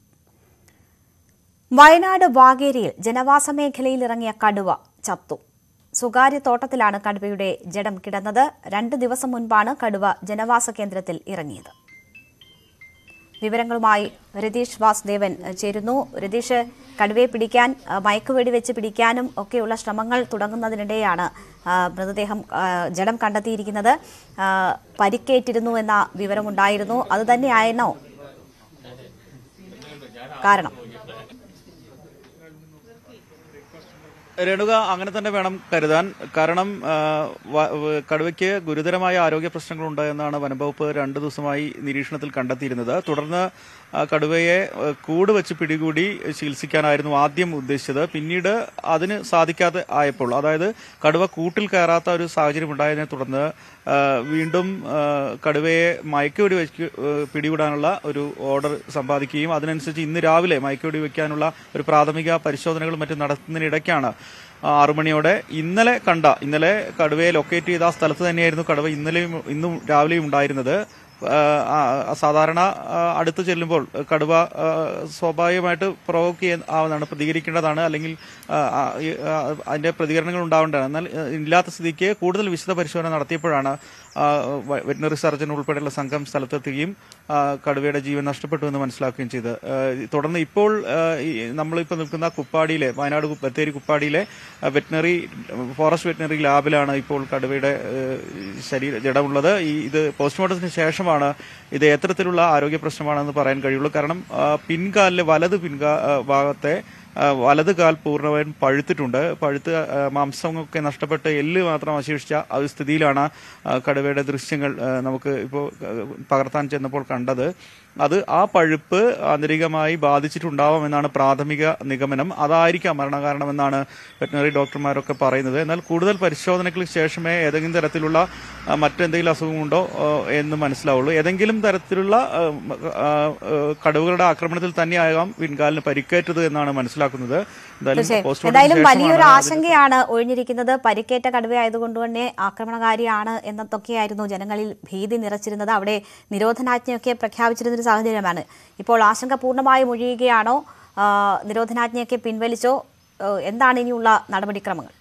വയനാട് വാഗേരിയിൽ ജനവാസ മേഖലയിൽ ഇറങ്ങിയ കടുവ ചത്തു സ്വകാര്യ തോട്ടത്തിലാണ് കടുവയുടെ ജഡം കിടന്നത് രണ്ട് ദിവസം മുൻപാണ് കടുവ ജനവാസ കേന്ദ്രത്തിൽ ഇറങ്ങിയത് വിവരങ്ങളുമായി രതീഷ് വാസുദേവൻ എഹ്, ചേരുന്നു രതീഷ് കടുവയെ പിടിക്കാൻ അഹ്, മയക്കുവെടി വെച്ച് പിടിക്കാനും ഒക്കെയുള്ള ശ്രമങ്ങൾ തുടങ്ങുന്നതിനിടെയാണ് ആ, മൃതദേഹം ആ, ജഡം കണ്ടെത്തിയിരിക്കുന്നത് ആ, പരിക്കേറ്റിരുന്നു എന്ന വിവരമുണ്ടായിരുന്നു അതുതന്നെയായിരുന്നോ കാരണം രേണുക അങ്ങനെ തന്നെ വേണം കരുതാൻ കാരണം ആ, വ- വ- കടുവയ്ക്ക് ഗുരുതരമായ ആരോഗ്യ പ്രശ്നങ്ങളുണ്ട് എന്നാണ് വനംവകുപ്പ് രണ്ടു ദിവസമായി നിരീക്ഷണത്തിൽ കണ്ടെത്തിയിരുന്നത് തുടർന്ന് ആ, കടുവയെ ആ, കൂട് വെച്ച് പിടികൂടി ചികിത്സിക്കാനായിരുന്നു ആദ്യം ഉദ്ദേശിച്ചത് പിന്നീട് അതിന് സാധിക്കാതെ ആയപ്പോൾ അതായത് കടുവ കൂട്ടിൽ കയറാത്ത ഒരു സാഹചര്യം ഉണ്ടായതിനെ തുടർന്ന് ആ, വീണ്ടും ആ, കടുവയെ മയക്കുവെടി വെച്ച് ആ, പിടികൂടാനുള്ള ഒരു ഓർഡർ സമ്പാദിക്കുകയും അതിനനുസരിച്ച് ഇന്ന് രാവിലെ മയക്കുവെടി വെക്കാനുള്ള ഒരു പ്രാഥമിക പരിശോധനകളും മറ്റും നടത്തുന്നതിനിടയ്ക്കാണ് ആറു മണിയോടെ ഇന്നലെ കണ്ട ഇന്നലെ കടുവയെ ലൊക്കേറ്റ് ചെയ്ത ആ സ്ഥലത്ത് തന്നെയായിരുന്നു കടുവ ഇന്നലെയും ഇന്നും രാവിലെയും ഉണ്ടായിരുന്നത് ആ, ആ, സാധാരണ ആ, അടുത്ത് ചെല്ലുമ്പോൾ കടുവ ആ, സ്വാഭാവികമായിട്ട് പ്രൊവോക്ക് ചെയ്യാൻ ആവുന്നതാണ് പ്രതികരിക്കേണ്ടതാണ് അല്ലെങ്കിൽ ആ, ആ, ഈ, ആ, അതിന്റെ പ്രതികരണങ്ങൾ ഉണ്ടാവേണ്ടതാണ് എന്നാൽ ആ, ഇല്ലാത്ത സ്ഥിതിക്ക് കൂടുതൽ വിശദ പരിശോധന നടത്തിയപ്പോഴാണ് ആ, വ- വെറ്റിനറി സർജൻ ഉൾപ്പെടെയുള്ള സംഘം സ്ഥലത്തെത്തുകയും ആ, കടുവയുടെ ജീവൻ നഷ്ടപ്പെട്ടു എന്ന് മനസ്സിലാക്കുകയും ചെയ്ത് ആ, തുടർന്ന് ഇപ്പോൾ ആ, ഈ നമ്മളിപ്പോൾ നിൽക്കുന്ന കുപ്പാടിയിലെ വയനാട് കു- ബത്തേരി കുപ്പാടിയിലെ ആ, വെറ്റിനറി ഫോറസ്റ്റ് വെറ്റിനറി ലാബിലാണ് ഇപ്പോൾ കടുവയുടെ ആ, ശരീര ജഡമുള്ളത് ഈ ഇത് പോസ്റ്റ്മോർട്ടത്തിന് ശേഷമാണ് ഇത് എത്തരത്തിലുള്ള ആരോഗ്യ പ്രശ്നമാണെന്ന് പറയാൻ കഴിയുള്ളൂ കാരണം ആ, പിൻകാലിലെ വലത് പിൻകാ ആ, ഭാഗത്തെ ആ, വലത് കാൽ പൂർണ്ണമായും പഴുത്തിട്ടുണ്ട് പഴുത്ത് ആ, മാംസമൊക്കെ നഷ്ടപ്പെട്ട് എല്ല് മാത്രം അവശേഷിച്ച ആ ഒരു സ്ഥിതിയിലാണ് ആ, കടുവയുടെ ദൃശ്യങ്ങൾ ആ, നമുക്ക് ഇപ്പോൾ പകർത്താൻ ചെന്നപ്പോൾ കണ്ടത് അത് ആ പഴുപ്പ് ആന്തരികമായി ബാധിച്ചിട്ടുണ്ടാവാമെന്നാണ് പ്രാഥമിക നിഗമനം അതായിരിക്കാം മരണകാരണമെന്നാണ് വെറ്റിനറി ഡോക്ടർമാരൊക്കെ പറയുന്നത് എന്നാൽ കൂടുതൽ പരിശോധനകൾക്ക് ശേഷമേ ഏതെങ്കിലും തരത്തിലുള്ള ആ, മറ്റെന്തെങ്കിലും അസുഖമുണ്ടോ ആ, എന്ന് മനസ്സിലാവുള്ളൂ ഏതെങ്കിലും തരത്തിലുള്ള ആ, ആ, ആ, കടുവകളുടെ ആക്രമണത്തിൽ തന്നെയാകാം പിൻകാലിന് പരിക്കേറ്റത് എന്നാണ് മനസ്സിലാക്കുന്നത് എന്തായാലും തീർച്ചയായും postmortem എന്തായാലും ശേഷമാണ് വലിയൊരു അതിന് ആശങ്കയാണ് ഒഴിഞ്ഞിരിക്കുന്നത് പരിക്കേറ്റ കടുവയായതുകൊണ്ട് തന്നെ ആക്രമണകാരിയാണ് എന്നതൊക്കെയായിരുന്നു ജനങ്ങളിൽ ഭീതി നിറച്ചിരുന്നത് അവിടെ നിരോധനാജ്ഞയൊക്കെ പ്രഖ്യാപിച്ചിരുന്നൊരു സാഹചര്യമാണ് ഇപ്പോൾ ആശങ്ക പൂർണ്ണമായും ഒഴിയുകയാണോ ആ, നിരോധനാജ്ഞയൊക്കെ പിൻവലിച്ചോ ആ, എന്താണ് ഇനിയുള്ള നടപടിക്രമങ്ങൾ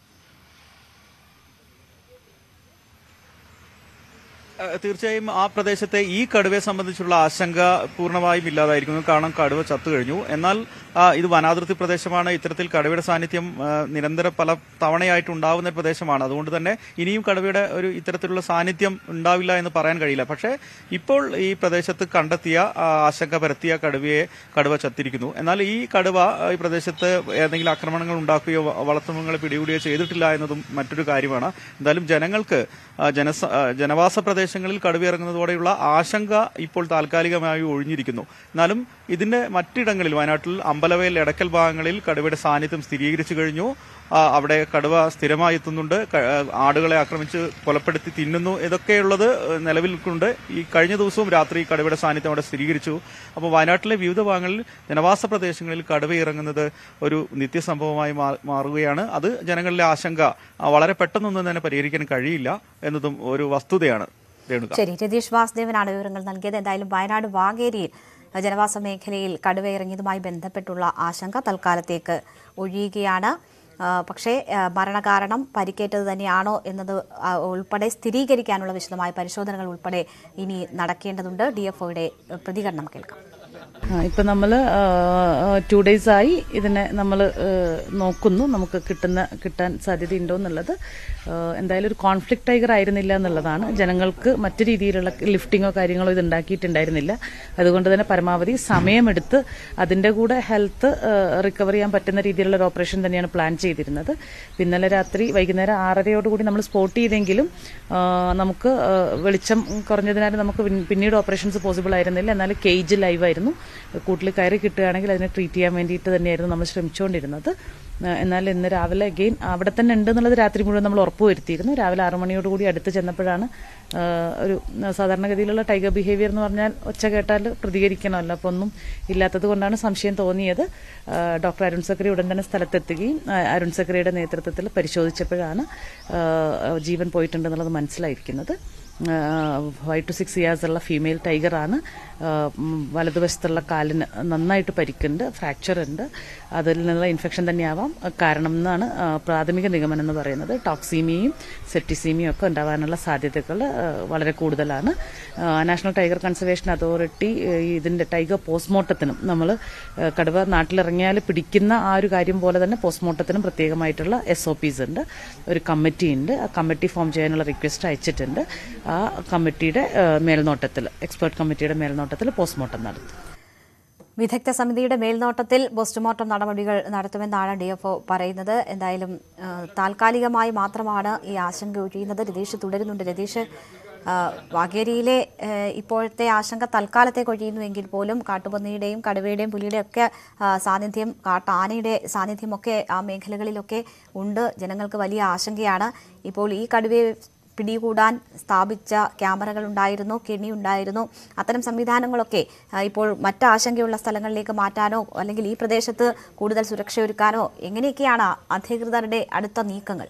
ഏഹ് തീർച്ചയായും ആ പ്രദേശത്തെ ഈ കടുവയെ സംബന്ധിച്ചുള്ള ആശങ്ക പൂർണ്ണമായും ഇല്ലാതായിരിക്കുന്നു കാരണം കടുവ ചത്തു കഴിഞ്ഞു എന്നാൽ ആ, ഇത് വനാതിർത്തി പ്രദേശമാണ് ഇത്തരത്തിൽ കടുവയുടെ സാന്നിധ്യം ആ, നിരന്തരം പല തവണയായിട്ട് ഉണ്ടാവുന്ന ഒരു പ്രദേശമാണ് അതുകൊണ്ട് തന്നെ ഇനിയും കടുവയുടെ ഒരു ഇത്തരത്തിലുള്ള സാന്നിധ്യം ഉണ്ടാവില്ല എന്ന് പറയാൻ കഴിയില്ല പക്ഷേ ഇപ്പോൾ ഈ പ്രദേശത്ത് കണ്ടെത്തിയ ആ, ആശങ്ക പരത്തിയ കടുവയെ കടുവ ചത്തിരിക്കുന്നു എന്നാൽ ഈ കടുവ ആ, ഈ പ്രദേശത്ത് ഏതെങ്കിലും ആക്രമണങ്ങൾ ഉണ്ടാക്കുകയോ വ- വളർത്തുമൃഗങ്ങളെ പിടികൂടുകയോ ചെയ്തിട്ടില്ല എന്നതും മറ്റൊരു കാര്യമാണ് എന്തായാലും ജനങ്ങൾക്ക് ആ, ജനസ ആ, ജനവാസ പ്രദേശങ്ങളിൽ കടുവ ഇറങ്ങുന്നതോടെയുള്ള ആശങ്ക ഇപ്പോൾ താൽക്കാലികമായി ഒഴിഞ്ഞിരിക്കുന്നു എന്നാലും ഇതിന്റെ മറ്റിടങ്ങളിൽ വയനാട്ടിൽ അമ്പലവയൽ എടക്കൽ ഭാഗങ്ങളിൽ കടുവയുടെ സാന്നിധ്യം സ്ഥിരീകരിച്ചു കഴിഞ്ഞു ആ, അവിടെ കടുവ സ്ഥിരമായി എത്തുന്നുണ്ട് ക- ആ, ആടുകളെ ആക്രമിച്ച് കൊലപ്പെടുത്തി തിന്നുന്നു ഇതൊക്കെയുള്ളത് നിലവിൽക്കുണ്ട് ഈ കഴിഞ്ഞ ദിവസവും രാത്രി കടുവയുടെ സാന്നിധ്യം അവിടെ സ്ഥിരീകരിച്ചു അപ്പോൾ വയനാട്ടിലെ വിവിധ ഭാഗങ്ങളിൽ ജനവാസ പ്രദേശങ്ങളിൽ കടുവ ഇറങ്ങുന്നത് ഒരു നിത്യസംഭവമായി മാ- മാറുകയാണ് അത് ജനങ്ങളിലെ ആശങ്ക ആ, വളരെ പെട്ടെന്നൊന്നും തന്നെ പരിഹരിക്കാൻ കഴിയില്ല എന്നതും ഒരു വസ്തുതയാണ് രേണുക ശരി രതീഷ് വാസുദേവനാണ് വിവരങ്ങൾ നൽകിയത് എന്തായാലും വയനാട് വാഗേരിയിൽ ജനവാസ മേഖലയിൽ കടുവ ഇറങ്ങിയതുമായി ബന്ധപ്പെട്ടുള്ള ആശങ്ക തൽക്കാലത്തേക്ക് ഒഴിയുകയാണ് ആ, പക്ഷേ ആ, മരണകാരണം പരിക്കേറ്റത് തന്നെയാണോ എന്നത് ആ, ഉൾപ്പെടെ സ്ഥിരീകരിക്കാനുള്ള വിശദമായ പരിശോധനകൾ ഉൾപ്പെടെ ഇനി നടക്കേണ്ടതുണ്ട് ഡി എഫ് ഒയുടെ പ്രതികരണം കേൾക്കാം ഇപ്പം നമ്മൾ ടു ഡേയ്സ് ആയി ഇതിനെ നമ്മൾ നോക്കുന്നു നമുക്ക് കിട്ടുന്ന കിട്ടാൻ സാധ്യതയുണ്ടോ എന്നുള്ളത് ആ, എന്തായാലും ഒരു കോൺഫ്ലിക്ട് ടൈഗർ ആയിരുന്നില്ല എന്നുള്ളതാണ് ജനങ്ങൾക്ക് മറ്റു രീതിയിലുള്ള ലിഫ്റ്റിങ്ങോ കാര്യങ്ങളോ ഇത് ഉണ്ടാക്കിയിട്ടുണ്ടായിരുന്നില്ല അതുകൊണ്ട് തന്നെ പരമാവധി സമയമെടുത്ത് അതിൻ്റെ കൂടെ ഹെൽത്ത് റിക്കവർ ചെയ്യാൻ പറ്റുന്ന രീതിയിലുള്ള ഒരു ഓപ്പറേഷൻ തന്നെയാണ് പ്ലാൻ ചെയ്തിരുന്നത് ഇന്നലെ രാത്രി വൈകുന്നേരം ആറരയോടുകൂടി നമ്മൾ സ്പോട്ട് ചെയ്തെങ്കിലും ആ, നമുക്ക് ആ, വെളിച്ചം കുറഞ്ഞതിനാൽ നമുക്ക് പിൻ- പിന്നീട് ഓപ്പറേഷൻസ് പോസിബിൾ ആയിരുന്നില്ല എന്നാൽ കേജ് ലൈവ് ആയിരുന്നു കൂട്ടിൽ കയറി കിട്ടുകയാണെങ്കിൽ അതിനെ ട്രീറ്റ് ചെയ്യാൻ വേണ്ടിയിട്ട് തന്നെയായിരുന്നു നമ്മൾ ശ്രമിച്ചുകൊണ്ടിരുന്നത് ആ, എന്നാൽ ഇന്ന് രാവിലെ അഗെയിൻ അവിടെ തന്നെ ഉണ്ട് എന്നുള്ളത് രാത്രി മുഴുവൻ നമ്മൾ ഉറപ്പുവരുത്തിയിരുന്നു രാവിലെ ആറു മണിയോടുകൂടി അടുത്ത് ചെന്നപ്പോഴാണ് ആ, ഒരു ആ, സാധാരണഗതിയിലുള്ള ടൈഗർ ബിഹേവിയർ എന്ന് പറഞ്ഞാൽ ഒച്ച കേട്ടാൽ പ്രതികരിക്കണമല്ലോ അപ്പോൾ ഒന്നും ഇല്ലാത്തത് കൊണ്ടാണ് സംശയം തോന്നിയത് ആ, ഡോക്ടർ അരുൺ സക്രി ഉടൻ തന്നെ സ്ഥലത്തെത്തുകയും ആ, അരുൺ സക്രിയുടെ നേതൃത്വത്തിൽ പരിശോധിച്ചപ്പോഴാണ് ആ, ജീവൻ പോയിട്ടുണ്ടെന്നുള്ളത് മനസ്സിലായിരിക്കുന്നത് ഫൈവ് ടു സിക്സ് ഇയേഴ്സ് ഉള്ള ഫീമെയിൽ ടൈഗറാണ് വലതുവശത്തുള്ള കാലിന് നന്നായിട്ട് പരിക്കുണ്ട് ഫ്രാക്ചർ ഉണ്ട് അതിൽ നിന്നുള്ള ഇൻഫെക്ഷൻ തന്നെയാവാം കാരണം എന്നാണ് ആ, പ്രാഥമിക നിഗമനം എന്ന് പറയുന്നത് ടോക്സീമിയയും സെപ്റ്റിസീമിയും ഒക്കെ ഉണ്ടാവാനുള്ള സാധ്യതകൾ ആ, വളരെ കൂടുതലാണ് ആ, നാഷണൽ ടൈഗർ കൺസർവേഷൻ അതോറിറ്റി ആ, ഇതിന്റെ ടൈഗർ പോസ്റ്റ്മോർട്ടത്തിനും നമ്മൾ കടുവ നാട്ടിലിറങ്ങിയാൽ പിടിക്കുന്ന ആ ഒരു കാര്യം പോലെ തന്നെ പോസ്റ്റ്മോർട്ടത്തിനും പ്രത്യേകമായിട്ടുള്ള എസ് ഒ പീസ് ഉണ്ട് ഒരു കമ്മിറ്റി ഉണ്ട് ആ കമ്മിറ്റി ഫോം ചെയ്യാനുള്ള റിക്വസ്റ്റ് അയച്ചിട്ടുണ്ട് ആ കമ്മിറ്റിയുടെ മേൽനോട്ടത്തിൽ എക്സ്പേർട്ട് കമ്മിറ്റിയുടെ മേൽനോട്ടത്തിൽ പോസ്റ്റ്മോർട്ടം നടത്തും വിദഗ്ധ സമിതിയുടെ മേൽനോട്ടത്തിൽ പോസ്റ്റ്മോർട്ടം നടപടികൾ നടത്തുമെന്നാണ് ഡി എഫ് പറയുന്നത് എന്തായാലും ആ, താൽക്കാലികമായി മാത്രമാണ് ഈ ആശങ്ക ഒഴിയുന്നത് രതീഷ് തുടരുന്നുണ്ട് രതീഷ് ആ, വാഗേരിയിലെ ആ, ഇപ്പോഴത്തെ ആശങ്ക തൽക്കാലത്തേക്ക് ഒഴിയുന്നുവെങ്കിൽ പോലും കാട്ടുപന്നിയുടെയും കടുവയുടെയും പുലിയുടെയും ഒക്കെ ആ, സാന്നിധ്യം കാട്ടാനയുടെ സാന്നിധ്യമൊക്കെ ആ മേഖലകളിലൊക്കെ ഉണ്ട് ജനങ്ങൾക്ക് വലിയ ആശങ്കയാണ് ഇപ്പോൾ ഈ കടുവയെ പിടികൂടാൻ സ്ഥാപിച്ച ക്യാമറകൾ ഉണ്ടായിരുന്നു കെണി ഉണ്ടായിരുന്നു അത്തരം സംവിധാനങ്ങളൊക്കെ ആ, ഇപ്പോൾ മറ്റ് ആശങ്കയുള്ള സ്ഥലങ്ങളിലേക്ക് മാറ്റാനോ അല്ലെങ്കിൽ ഈ പ്രദേശത്ത് കൂടുതൽ സുരക്ഷയൊരുക്കാനോ എങ്ങനെയൊക്കെയാണ് അധികൃതരുടെ അടുത്ത നീക്കങ്ങൾ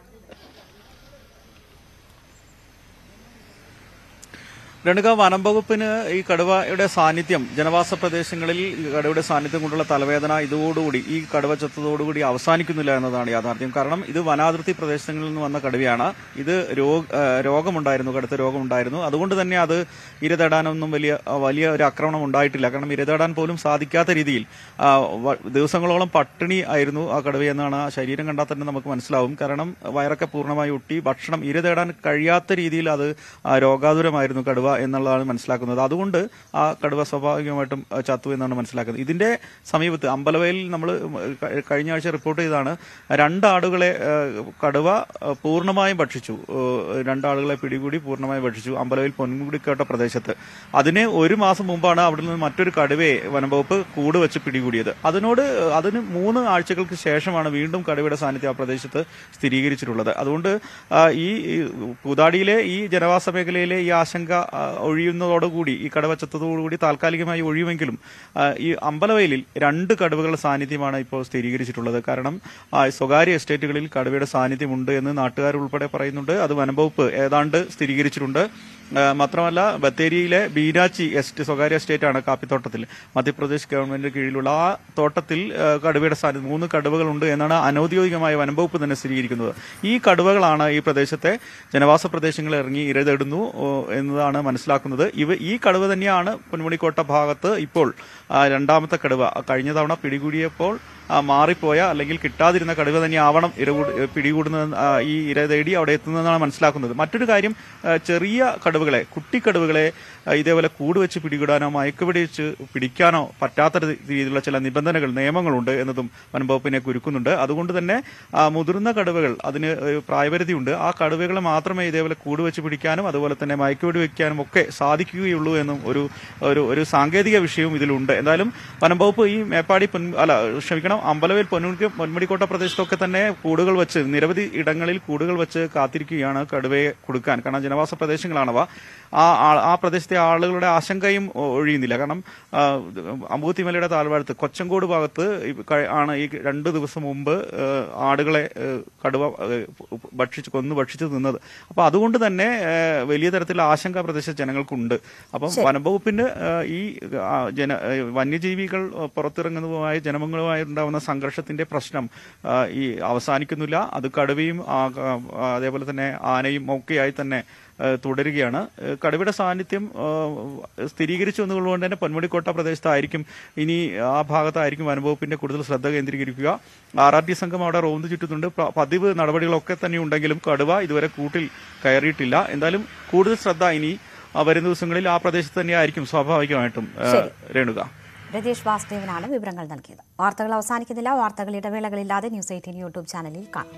രണ്ടുക വനം വകുപ്പിന് ഈ കടുവയുടെ സാന്നിധ്യം ജനവാസ പ്രദേശങ്ങളിൽ ഈ കടുവയുടെ സാന്നിധ്യം കൊണ്ടുള്ള തലവേദന ഇതോടുകൂടി ഈ കടുവ ചത്തതോടുകൂടി അവസാനിക്കുന്നില്ല എന്നതാണ് യാഥാർത്ഥ്യം കാരണം ഇത് വനാതിർത്തി പ്രദേശങ്ങളിൽ നിന്ന് വന്ന കടുവയാണ് ഇത് രോഗ ആ, രോഗമുണ്ടായിരുന്നു കടുത്ത രോഗമുണ്ടായിരുന്നു അതുകൊണ്ട് തന്നെ അത് ഇര തേടാനൊന്നും വലിയ ആ, വലിയ ഒരു ആക്രമണം ഉണ്ടായിട്ടില്ല കാരണം ഇര തേടാൻ പോലും സാധിക്കാത്ത രീതിയിൽ ആ, വ- ദിവസങ്ങളോളം പട്ടിണി ആയിരുന്നു ആ കടുവയെന്നാണ് ആ ശരീരം കണ്ടാൽ തന്നെ നമുക്ക് മനസ്സിലാവും കാരണം വയറൊക്കെ പൂർണ്ണമായി ഒട്ടി ഭക്ഷണം ഇര തേടാൻ കഴിയാത്ത രീതിയിൽ അത് ആ, രോഗാതുരമായിരുന്നു കടുവ എന്നുള്ളതാണ് മനസ്സിലാക്കുന്നത് അതുകൊണ്ട് ആ കടുവ സ്വാഭാവികമായിട്ടും ആ, ചത്തു എന്നാണ് മനസ്സിലാക്കുന്നത് ഇതിന്റെ സമീപത്ത് അമ്പലവയലിൽ നമ്മൾ കഴിഞ്ഞ ആഴ്ച റിപ്പോർട്ട് ചെയ്താണ് രണ്ടാടുകളെ ആ, കടുവ ആ, പൂർണ്ണമായും ഭക്ഷിച്ചു ആ, രണ്ടാളുകളെ പിടികൂടി പൂർണ്ണമായും ഭക്ഷിച്ചു അമ്പലവയൽ പൊൻകുടിക്കോട്ട പ്രദേശത്ത് അതിന് ഒരു മാസം മുമ്പാണ് അവിടെ നിന്ന് മറ്റൊരു കടുവയെ വനംവകുപ്പ് കൂട് വെച്ച് പിടികൂടിയത് അതിനോട് അതിന് മൂന്ന് ആഴ്ചകൾക്ക് ശേഷമാണ് വീണ്ടും കടുവയുടെ സാന്നിധ്യം ആ പ്രദേശത്ത് സ്ഥിരീകരിച്ചിട്ടുള്ളത് അതുകൊണ്ട് ആ, ഈ ഈ കുതാടിയിലെ ഈ ജനവാസ മേഖലയിലെ ഈ ആശങ്ക ആ, ഒഴിയുന്നതോടുകൂടി ഈ കടുവച്ചത്തതോടുകൂടി താൽക്കാലികമായി ഒഴിയുമെങ്കിലും ആ, ഈ അമ്പലവയലിൽ രണ്ട് കടുവകളുടെ സാന്നിധ്യമാണ് ഇപ്പോൾ സ്ഥിരീകരിച്ചിട്ടുള്ളത് കാരണം ആ, സ്വകാര്യ എസ്റ്റേറ്റുകളിൽ കടുവയുടെ സാന്നിധ്യമുണ്ട് എന്ന് നാട്ടുകാർ ഉൾപ്പെടെ പറയുന്നുണ്ട് അത് വനംവകുപ്പ് ഏതാണ്ട് സ്ഥിരീകരിച്ചിട്ടുണ്ട് ആ, മാത്രമല്ല ബത്തേരിയിലെ ബീരാച്ചി എസ്റ്റേറ്റ് സ്വകാര്യ എസ്റ്റേറ്റാണ് കാപ്പിത്തോട്ടത്തിൽ മധ്യപ്രദേശ് ഗവൺമെന്റിന് കീഴിലുള്ള ആ തോട്ടത്തിൽ ആ, കടുവയുടെ സാന്നിധ്യം മൂന്ന് കടുവകളുണ്ട് എന്നാണ് അനൌദ്യോഗികമായ വനംവകുപ്പ് തന്നെ സ്ഥിരീകരിക്കുന്നത് ഈ കടുവകളാണ് ഈ പ്രദേശത്തെ ജനവാസ പ്രദേശങ്ങളിൽ ഇറങ്ങി ഇരതേടുന്നു ഓ, എന്നതാണ് മനസ്സിലാക്കുന്നത് ഇവ ഈ കടുവ തന്നെയാണ് പൊന്മുടിക്കോട്ട ഭാഗത്ത് ഇപ്പോൾ ആ, രണ്ടാമത്തെ കടുവ കഴിഞ്ഞ തവണ പിടികൂടിയപ്പോൾ ആ, മാറിപ്പോയ അല്ലെങ്കിൽ കിട്ടാതിരുന്ന കടുവ തന്നെ ആവണം ഇര കൂട്- പിടികൂടുന്ന ആ, ഈ ഇര തേടി അവിടെ എത്തുന്നതെന്നാണ് മനസ്സിലാക്കുന്നത് മറ്റൊരു കാര്യം ആ, ചെറിയ കടുവകളെ കുട്ടിക്കടുവകളെ ആ, ഇതേപോലെ കൂട് വെച്ച് പിടികൂടാനോ മയക്കുപിടി വെച്ച് പിടിക്കാനോ പറ്റാത്ത രീ- രീതിയിലുള്ള ചില നിബന്ധനകൾ നിയമങ്ങളുണ്ട് എന്നതും വനംവകുപ്പിനെ കുരുക്കുന്നുണ്ട് അതുകൊണ്ട് തന്നെ ആ, മുതിർന്ന കടുവകൾ അതിന് ഒരു പ്രായപരിധിയുണ്ട് ആ കടുവകളെ മാത്രമേ ഇതേപോലെ കൂട് വെച്ച് പിടിക്കാനും അതുപോലെ തന്നെ മയക്കുപിടി വെക്കാനും ഒക്കെ സാധിക്കുകയുള്ളൂ എന്നും ഒരു ഒരു ഒരു സാങ്കേതിക വിഷയവും ഇതിലുണ്ട് എന്തായാലും വനംവകുപ്പ് ഈ മേപ്പാടി പൊൻ അല്ല ക്ഷമിക്കണം അമ്പലവേൽ പൊന്മുടി പൊന്മുടിക്കോട്ട പ്രദേശത്തൊക്കെ തന്നെ കൂടുകൾ വെച്ച് നിരവധി ഇടങ്ങളിൽ കൂടുകൾ വെച്ച് കാത്തിരിക്കുകയാണ് കടുവയെ കൊടുക്കാൻ കാരണം ജനവാസ പ്രദേശങ്ങളാണവ ആ ആ- ആ പ്രദേശത്തെ ആളുകളുടെ ആശങ്കയും ഒ- ഒഴിയുന്നില്ല കാരണം ആ, അമ്പൂത്തിമലയുടെ താഴ്വാരത്ത് കൊച്ചങ്കോട് ഭാഗത്ത് ഈ ക- ആണ് ഈ രണ്ട് ദിവസം മുമ്പ് ആ, ആടുകളെ ആ, കടുവ ആ, ഭക്ഷിച്ച് കൊന്നു ഭക്ഷിച്ച് നിന്നത് അപ്പൊ അതുകൊണ്ട് തന്നെ ആ, വലിയ തരത്തിലുള്ള ആശങ്ക പ്രദേശ ജനങ്ങൾക്കുണ്ട് അപ്പം വനംവകുപ്പിന് ആ, ഈ ആ, ജന ആ, വന്യജീവികൾ പുറത്തിറങ്ങുന്നതുമായി ജനങ്ങളുമായി ഉണ്ടാവുന്ന സംഘർഷത്തിന്റെ പ്രശ്നം ആ, ഈ അവസാനിക്കുന്നില്ല അത് കടുവയും ആ, ആ, അതേപോലെ തന്നെ ആനയും ഒക്കെയായി തന്നെ ആ, തുടരുകയാണ് ആ, കടുവയുടെ സാന്നിധ്യം ആ, സ്ഥിരീകരിച്ചു എന്നുള്ളതുകൊണ്ട് തന്നെ പൊന്മുടിക്കോട്ട പ്രദേശത്തായിരിക്കും ഇനി ആ ഭാഗത്തായിരിക്കും വനംവകുപ്പിന്റെ കൂടുതൽ ശ്രദ്ധ കേന്ദ്രീകരിക്കുക ആർ ആർ ടി സംഘം അവിടെ റോന്ത് ചുറ്റുന്നുണ്ട് പ- പതിവ് നടപടികളൊക്കെ തന്നെ ഉണ്ടെങ്കിലും കടുവ ഇതുവരെ കൂട്ടിൽ കയറിയിട്ടില്ല എന്തായാലും കൂടുതൽ ശ്രദ്ധ ഇനി ആ, വരും ദിവസങ്ങളിൽ ആ പ്രദേശത്ത് തന്നെ ആയിരിക്കും സ്വാഭാവികമായിട്ടും ആ, രേണുക രതീഷ് വാസുദേവനാണ് വിവരങ്ങൾ നൽകിയത് വാർത്തകൾ അവസാനിക്കുന്നില്ല വാർത്തകൾ ഇടവേളകളില്ലാതെ ന്യൂസ് എയ്റ്റീൻ യൂട്യൂബ് ചാനലിൽ കാണാം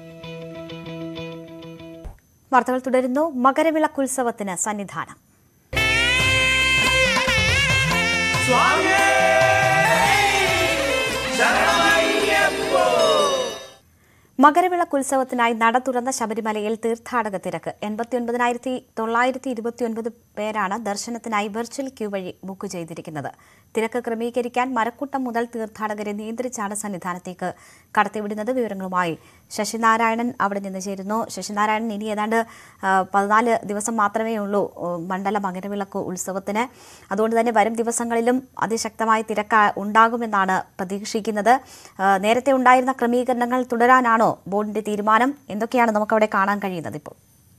വാർത്തകൾ തുടരുന്നു മകരവിളക്കുത്സവത്തിന് സന്നിധാനം സ്വാമിയേ മകരവിളക്ക് ഉത്സവത്തിനായി നട തുറന്ന ശബരിമലയിൽ തീർത്ഥാടക തിരക്ക് എൺപത്തിയൊൻപതിനായിരത്തി തൊള്ളായിരത്തി ഇരുപത്തിയൊൻപത് പേരാണ് ദർശനത്തിനായി വെർച്വൽ ക്യൂ വഴി ബുക്ക് ചെയ്തിരിക്കുന്നത് തിരക്ക് ക്രമീകരിക്കാൻ മരക്കൂട്ടം മുതൽ തീർത്ഥാടകരെ നിയന്ത്രിച്ചാണ് സന്നിധാനത്തേക്ക് കടത്തിവിടുന്നത് വിവരങ്ങളുമായി ശശിനാരായണൻ അവിടെ നിന്ന് ചേരുന്നു ശശിനാരായണൻ ഇനി ഏതാണ്ട് ആ, പതിനാല് ദിവസം മാത്രമേ ഉള്ളൂ ഓ, മണ്ഡല മകരവിളക്ക് ഉത്സവത്തിന് അതുകൊണ്ട് തന്നെ വരും ദിവസങ്ങളിലും അതിശക്തമായ തിരക്ക് ഉണ്ടാകുമെന്നാണ് പ്രതീക്ഷിക്കുന്നത് ആ, നേരത്തെ ഉണ്ടായിരുന്ന ക്രമീകരണങ്ങൾ തുടരാനാണോ ബോർഡിന്റെ തീരുമാനം എന്തൊക്കെയാണ് നമുക്കവിടെ കാണാൻ കഴിയുന്നത് ഇപ്പോൾ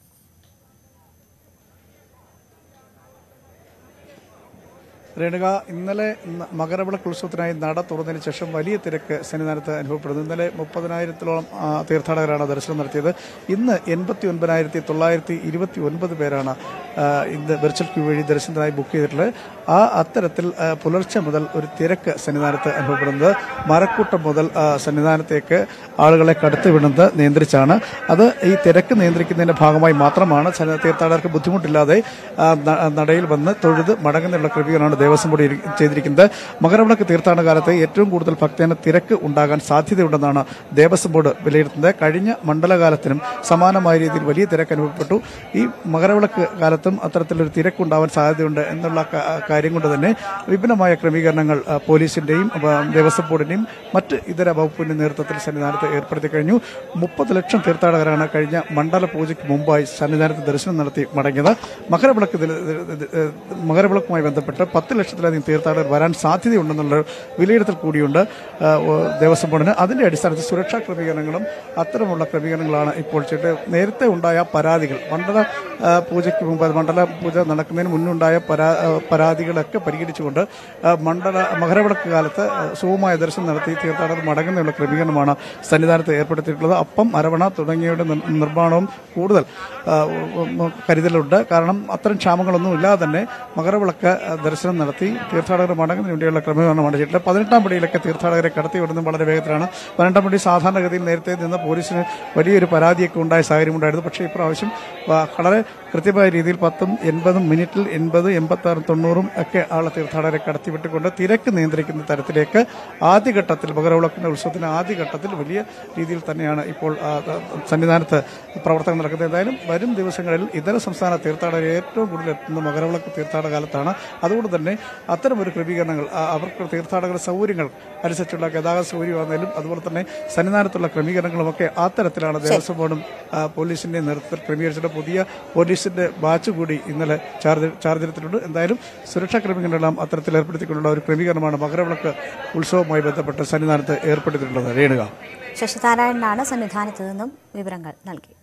രേണുക ഇന്നലെ ന- മകരവിളക്ക് ഉത്സവത്തിനായി നട തുറന്നതിന് ശേഷം വലിയ തിരക്ക് സന്നിധാനത്ത് അനുഭവപ്പെടുന്നു ഇന്നലെ മുപ്പതിനായിരത്തിലോളം ആ, തീർത്ഥാടകരാണ് ദർശനം നടത്തിയത് ഇന്ന് എൺപത്തി ഒൻപതിനായിരത്തി തൊള്ളായിരത്തി ഇരുപത്തി ഒൻപത് പേരാണ് ആ, ഇന്ന് വെർച്വൽ ക്യൂ വഴി ദർശനത്തിനായി ബുക്ക് ചെയ്തിട്ടുള്ളത് ആ അത്തരത്തിൽ ആ, പുലർച്ചെ മുതൽ ഒരു തിരക്ക് സന്നിധാനത്ത് അനുഭവപ്പെടുന്നത് മരക്കൂട്ടം മുതൽ ആ, സന്നിധാനത്തേക്ക് ആളുകളെ കടത്തിവിടുന്നത് നിയന്ത്രിച്ചാണ് അത് ഈ തിരക്ക് നിയന്ത്രിക്കുന്നതിന്റെ ഭാഗമായി മാത്രമാണ് സന്ന- തീർത്ഥാടകർക്ക് ബുദ്ധിമുട്ടില്ലാതെ ആ, ന- നടയിൽ വന്ന് തൊഴുത് മടങ്ങുന്നുള്ള ക്രമീകരണമാണ് ദേവസ്വം ബോർഡ് ഇരി- ചെയ്തിരിക്കുന്നത് മകരവിളക്ക് തീർത്ഥാടന കാലത്ത് ഏറ്റവും കൂടുതൽ ഭക്തജന തിരക്ക് ഉണ്ടാകാൻ സാധ്യതയുണ്ടെന്നാണ് ദേവസ്വം ബോർഡ് വിലയിരുത്തുന്നത് കഴിഞ്ഞ മണ്ഡലകാലത്തിനും സമാനമായ രീതിയിൽ വലിയ തിരക്ക് അനുഭവപ്പെട്ടു ഈ മകരവിളക്ക് കാലത്തും അത്തരത്തിലൊരു തിരക്കുണ്ടാവാൻ സാധ്യതയുണ്ട് എന്നുള്ള ക- കാര്യം കൊണ്ട് തന്നെ വിപുലമായ ക്രമീകരണങ്ങൾ ആ, പോലീസിന്റെയും ആ, ദേവസ്വം ബോർഡിന്റെയും മറ്റ് ഇതര വകുപ്പിന്റെ നേതൃത്വത്തിൽ സന്നിധാനത്ത് ഏർപ്പെടുത്തി കഴിഞ്ഞു മുപ്പത് ലക്ഷം തീർത്ഥാടകരാണ് കഴിഞ്ഞ മണ്ഡല പൂജയ്ക്ക് മുമ്പായി സന്നിധാനത്ത് ദർശനം നടത്തി മടങ്ങിയത് മകരവിളക്ക് ദിന- ദി- ദി- ഏഹ് മകരവിളക്കുമായി ബന്ധപ്പെട്ട് പത്ത് ലക്ഷത്തിലധികം തീർത്ഥാടകർ വരാൻ സാധ്യതയുണ്ടെന്നുള്ള വിലയിരുത്തൽ കൂടിയുണ്ട് ആ, ഓ, ദേവസ്വം ബോർഡിന് അതിന്റെ അടിസ്ഥാനത്തിൽ സുരക്ഷാ ക്രമീകരണങ്ങളും അത്തരമുള്ള ക്രമീകരണങ്ങളാണ് ഇപ്പോൾ ചെയ്തിട്ട് നേരത്തെ ഉണ്ടായ പരാതികൾ മണ്ഡല ആ, പൂജയ്ക്ക് മുമ്പ് മണ്ഡല പൂജ നടക്കുന്നതിന് മുന്നുണ്ടായ പരാ- ആ, പരാതികളൊക്കെ പരിഹരിച്ചുകൊണ്ട് ആ, മണ്ഡല മകരവിളക്ക് കാലത്ത് ആ, സുഗമമായ ദർശനം നടത്തി തീർത്ഥാടകർ മടങ്ങുന്നതിനുള്ള ക്രമീകരണമാണ് സന്നിധാനത്ത് ഏർപ്പെടുത്തിയിട്ടുള്ളത് അപ്പം അരവണ തുടങ്ങിയവയുടെ നിർ- നിർമ്മാണവും കൂടുതൽ ആ, ഉ- ഉ- കരുതലുണ്ട് കാരണം അത്തരം ക്ഷാമങ്ങളൊന്നും ഇല്ലാതെ തന്നെ മകരവിളക്ക് ആ, ദർശനം നടത്തി തീർത്ഥാടകർ മടങ്ങുന്നതിന് വേണ്ടിയുള്ള ക്രമീകരണമാണ് ചെയ്തിട്ടുള്ളത് പതിനെട്ടാം പടിയിലൊക്കെ തീർത്ഥാടകരെ കടത്തി വിടുന്നത് വളരെ വേഗത്തിലാണ് പതിനെട്ടാം പടി സാധാരണഗതിയിൽ നേരത്തെ നിന്ന് പോലീസിന് വലിയൊരു പരാതിയൊക്കെ ഉണ്ടായ സാഹചര്യം ഉണ്ടായിരുന്നു പക്ഷേ ഇപ്രാവശ്യം ആ, വളരെ കൃത്യമായ രീതിയിൽ പത്തും എൺപതും മിനിറ്റിൽ എൺപത് എൺപത്തി ആറും തൊണ്ണൂറും ഒക്കെ ആളെ തീർത്ഥാടകരെ കടത്തിവിട്ടുകൊണ്ട് തിരക്ക് നിയന്ത്രിക്കുന്ന തരത്തിലേക്ക് ആദ്യഘട്ടത്തിൽ മകരവിളക്കിന്റെ ഉത്സവത്തിന്റെ ആദ്യഘട്ടത്തിൽ വലിയ രീതിയിൽ തന്നെയാണ് ഇപ്പോൾ ആ, ആ, സന്നിധാനത്ത് പ്രവർത്തനം നടക്കുന്നത് എന്തായാലും വരും ദിവസങ്ങളിൽ ഇതര സംസ്ഥാന തീർത്ഥാടകർ ഏറ്റവും കൂടുതൽ എത്തുന്ന മകരവിളക്ക് തീർത്ഥാടക കാലത്താണ് അതുകൊണ്ട് തന്നെ അത്തരം ഒരു ക്രമീകരണങ്ങൾ ആ, അവർക്ക് തീർത്ഥാടകരുടെ സൗകര്യങ്ങൾ അനുസരിച്ചുള്ള ഗതാഗത സൗകര്യമാണെങ്കിലും അതുപോലെ തന്നെ സന്നിധാനത്തുള്ള ക്രമീകരണങ്ങളുമൊക്കെ ആ തരത്തിലാണ് ദേവസ്വം ബോർഡും ആ, പോലീസിന്റെ നേതൃത്വത്തിൽ ക്രമീകരിച്ചിട്ട് പുതിയ പോലീസിന്റെ ബാച്ച് കൂടി ഇന്നലെ ചാർജ് ചാർജെടുത്തിട്ടുണ്ട് എന്തായാലും സുരക്ഷാ ക്രമീകരണങ്ങളെല്ലാം അത്തരത്തിൽ ഏർപ്പെടുത്തിക്കൊണ്ടുള്ള ഒരു ക്രമീകരണമാണ് മകരവിളക്ക് ഉത്സവവുമായി ബന്ധപ്പെട്ട് സന്നിധാനത്ത് ഏർപ്പെടുത്തിയിട്ടുള്ളത് രേണുക ശശിനാരായണനാണ് സന്നിധാനത്ത് നിന്നും വിവരങ്ങൾ നൽകിയത്